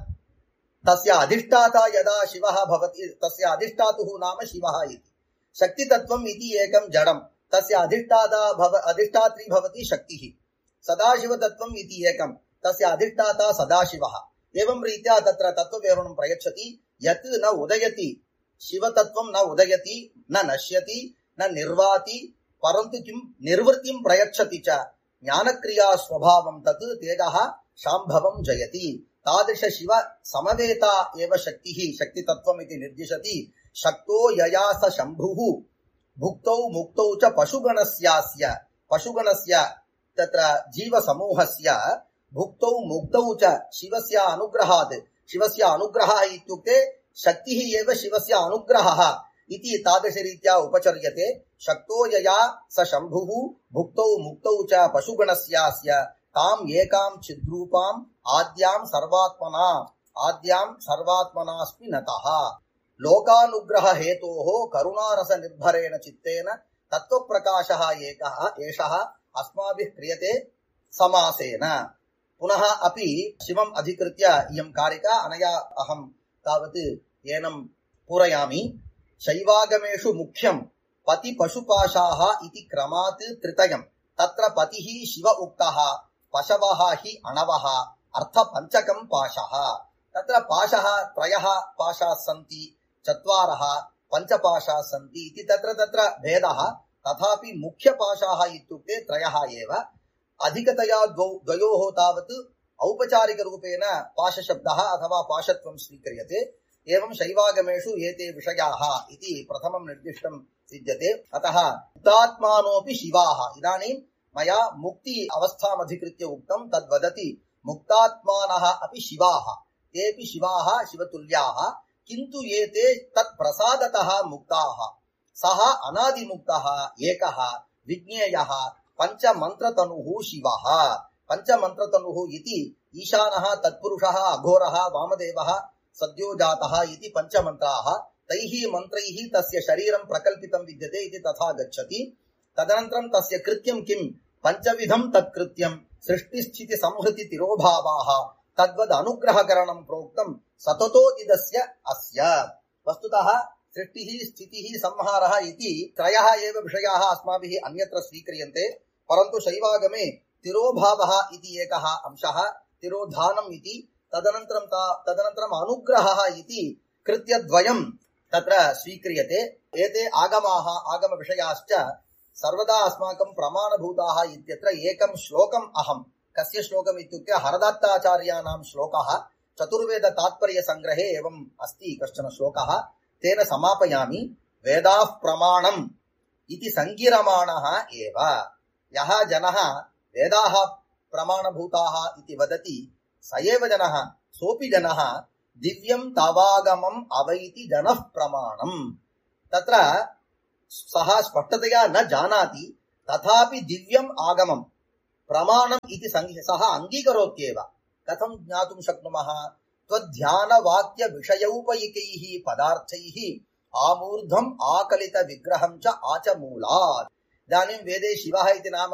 तस्य अधिष्ठाता यदा शिवः भवति तस्य अधिष्ठातुः नाम शिवः इति शक्तितत्त्वम् इति एकं जडं तस्य अधिष्ठाता भव अधिष्ठात्री भवति शक्तिः सदाशिवतत्त्वम् इति एकं तस्य अधिष्ठाता सदाशिवः एवं रीत्या तत्र तत्त्वविवरणं प्रयच्छति यत् न उदयति शिवतत्त्वं न उदयति न नश्यति न निर्वाति परन्तु किं निर्वृत्तिं प्रयच्छति च ज्ञानक्रिया स्वभावं तत् तेजः शाम्भवं जयति तादृश शिव समवेता एव शक्तिः शक्तितत्त्वम् इति निर्दिशति शक्तो यया स शम्भुः भुक्तौ मुक्तौ च पशुगणस्यास्य पशुगणस्य तत्र जीवसमूहस्य भुक्तौ मुक्तौ च शिवस्य अनुग्रहात् शिवस्य अनुग्रहः इत्युक्ते शक्तिः एव शिवस्य अनुग्रहः इति तादृशरीत्या उपचर्यते शक्तो यया स शम्भुः भुक्तौ मुक्तौ च पशुगणस्यास्य ताम् एकां चिद्रूपाम् आद्यां सर्वात्मना आद्यां सर्वात्मनास्मि नतः लोकानुग्ररहेतोः करुणारसनिर्भरेण चित्तेन तत्त्वप्रकाशः एकः एषः अस्माभिः क्रियते समासेन पुनः अपि शिवम् अधिकृत्य इयं कारिका अनया अहं तावत् एनं पूरयामि शैवागमेषु मुख्यं पतिपशुपाशाः इति क्रमात् त्रितयम् तत्र पतिः शिव उक्तः पशवः हि अणवः अर्थपञ्चकम् पाशः तत्र पाशः त्रयः पाशाः सन्ति चत्वारः पञ्चपाशाः सन्ति इति तत्र तत्र भेदः तथापि मुख्यपाशाः इत्युक्ते त्रयः एव अधिकतया द्वौ द्वयोः तावत् औपचारिकरूपेण पाशशब्दः अथवा पाशत्वं स्वीक्रियते एवं शैवागमेषु एते विषयाः इति प्रथमं निर्दिष्टं विद्यते अतः मुक्तात्मानोऽपि शिवाः इदानीं मया मुक्ति अवस्थामधिकृत्य उक्तं तद्वदति मुक्तात्मानः अपि शिवाः तेऽपि शिवाः शिवतुल्याः किन्तु एते तत्प्रसादतः मुक्ताः सः अनादिमुक्तः एकः विज्ञेयः पञ्चमन्त्रतनुः शिवः पञ्चमन्त्रतनुः इति ईशानः तत्पुरुषः अघोरः वामदेवः सद्यो जातः इति पञ्चमन्त्राः तैः मन्त्रैः तस्य शरीरं प्रकल्पितं विद्यते इति तथा गच्छति तदनन्तरं तस्य कृत्यं किं पञ्चविधं तत्कृत्यं सृष्टिस्थितिसंहृति तिरोभावाः तद्वद् अनुग्रहकरणं प्रोक्तं सततो इदस्य अस्य वस्तुतः सृष्टिः स्थितिः संहारः इति त्रयः एव विषयाः अस्माभिः अन्यत्र स्वीक्रियन्ते परन्तु शैवागमे तिरोभावः इति एकः अंशः तिरोधानम् इति तदनन्तरं ता- तदनन्तरम् अनुग्रहः इति कृत्यद्वयं तत्र स्वीक्रियते एते आगमाः आगमविषयाश्च सर्वदा अस्माकं प्रमाणभूताः इत्यत्र एकं श्लोकम् अहं कस्य श्लोकम् इत्युक्ते हरदत्ताचार्याणां श्लोकः चतुर्वेदतात्पर्यसङ्ग्रहे एवम् अस्ति कश्चन श्लोकः तेन समापयामि वेदाः प्रमाणम् इति सङ्गिरमाणः एव यः जनः वेदाः प्रमाणभूताः इति वदति स एव जनः सोऽपि जनः दिव्यं तवागमम् अवैति जनः प्रमाणम् तत्र सः स्पष्टतया न जानाति तथापि दिव्यम् आगमम् प्रमाणम् इति सं- सः अङ्गीकरोत्येव कथं ज्ञातुं शक्नुमः त्वध्यानवाक्यविषयौपयिकैः पदार्थैः आमूर्ध्वम् आकलितविग्रहं च आचमूलात् इदानीं वेदे शिवः इति नाम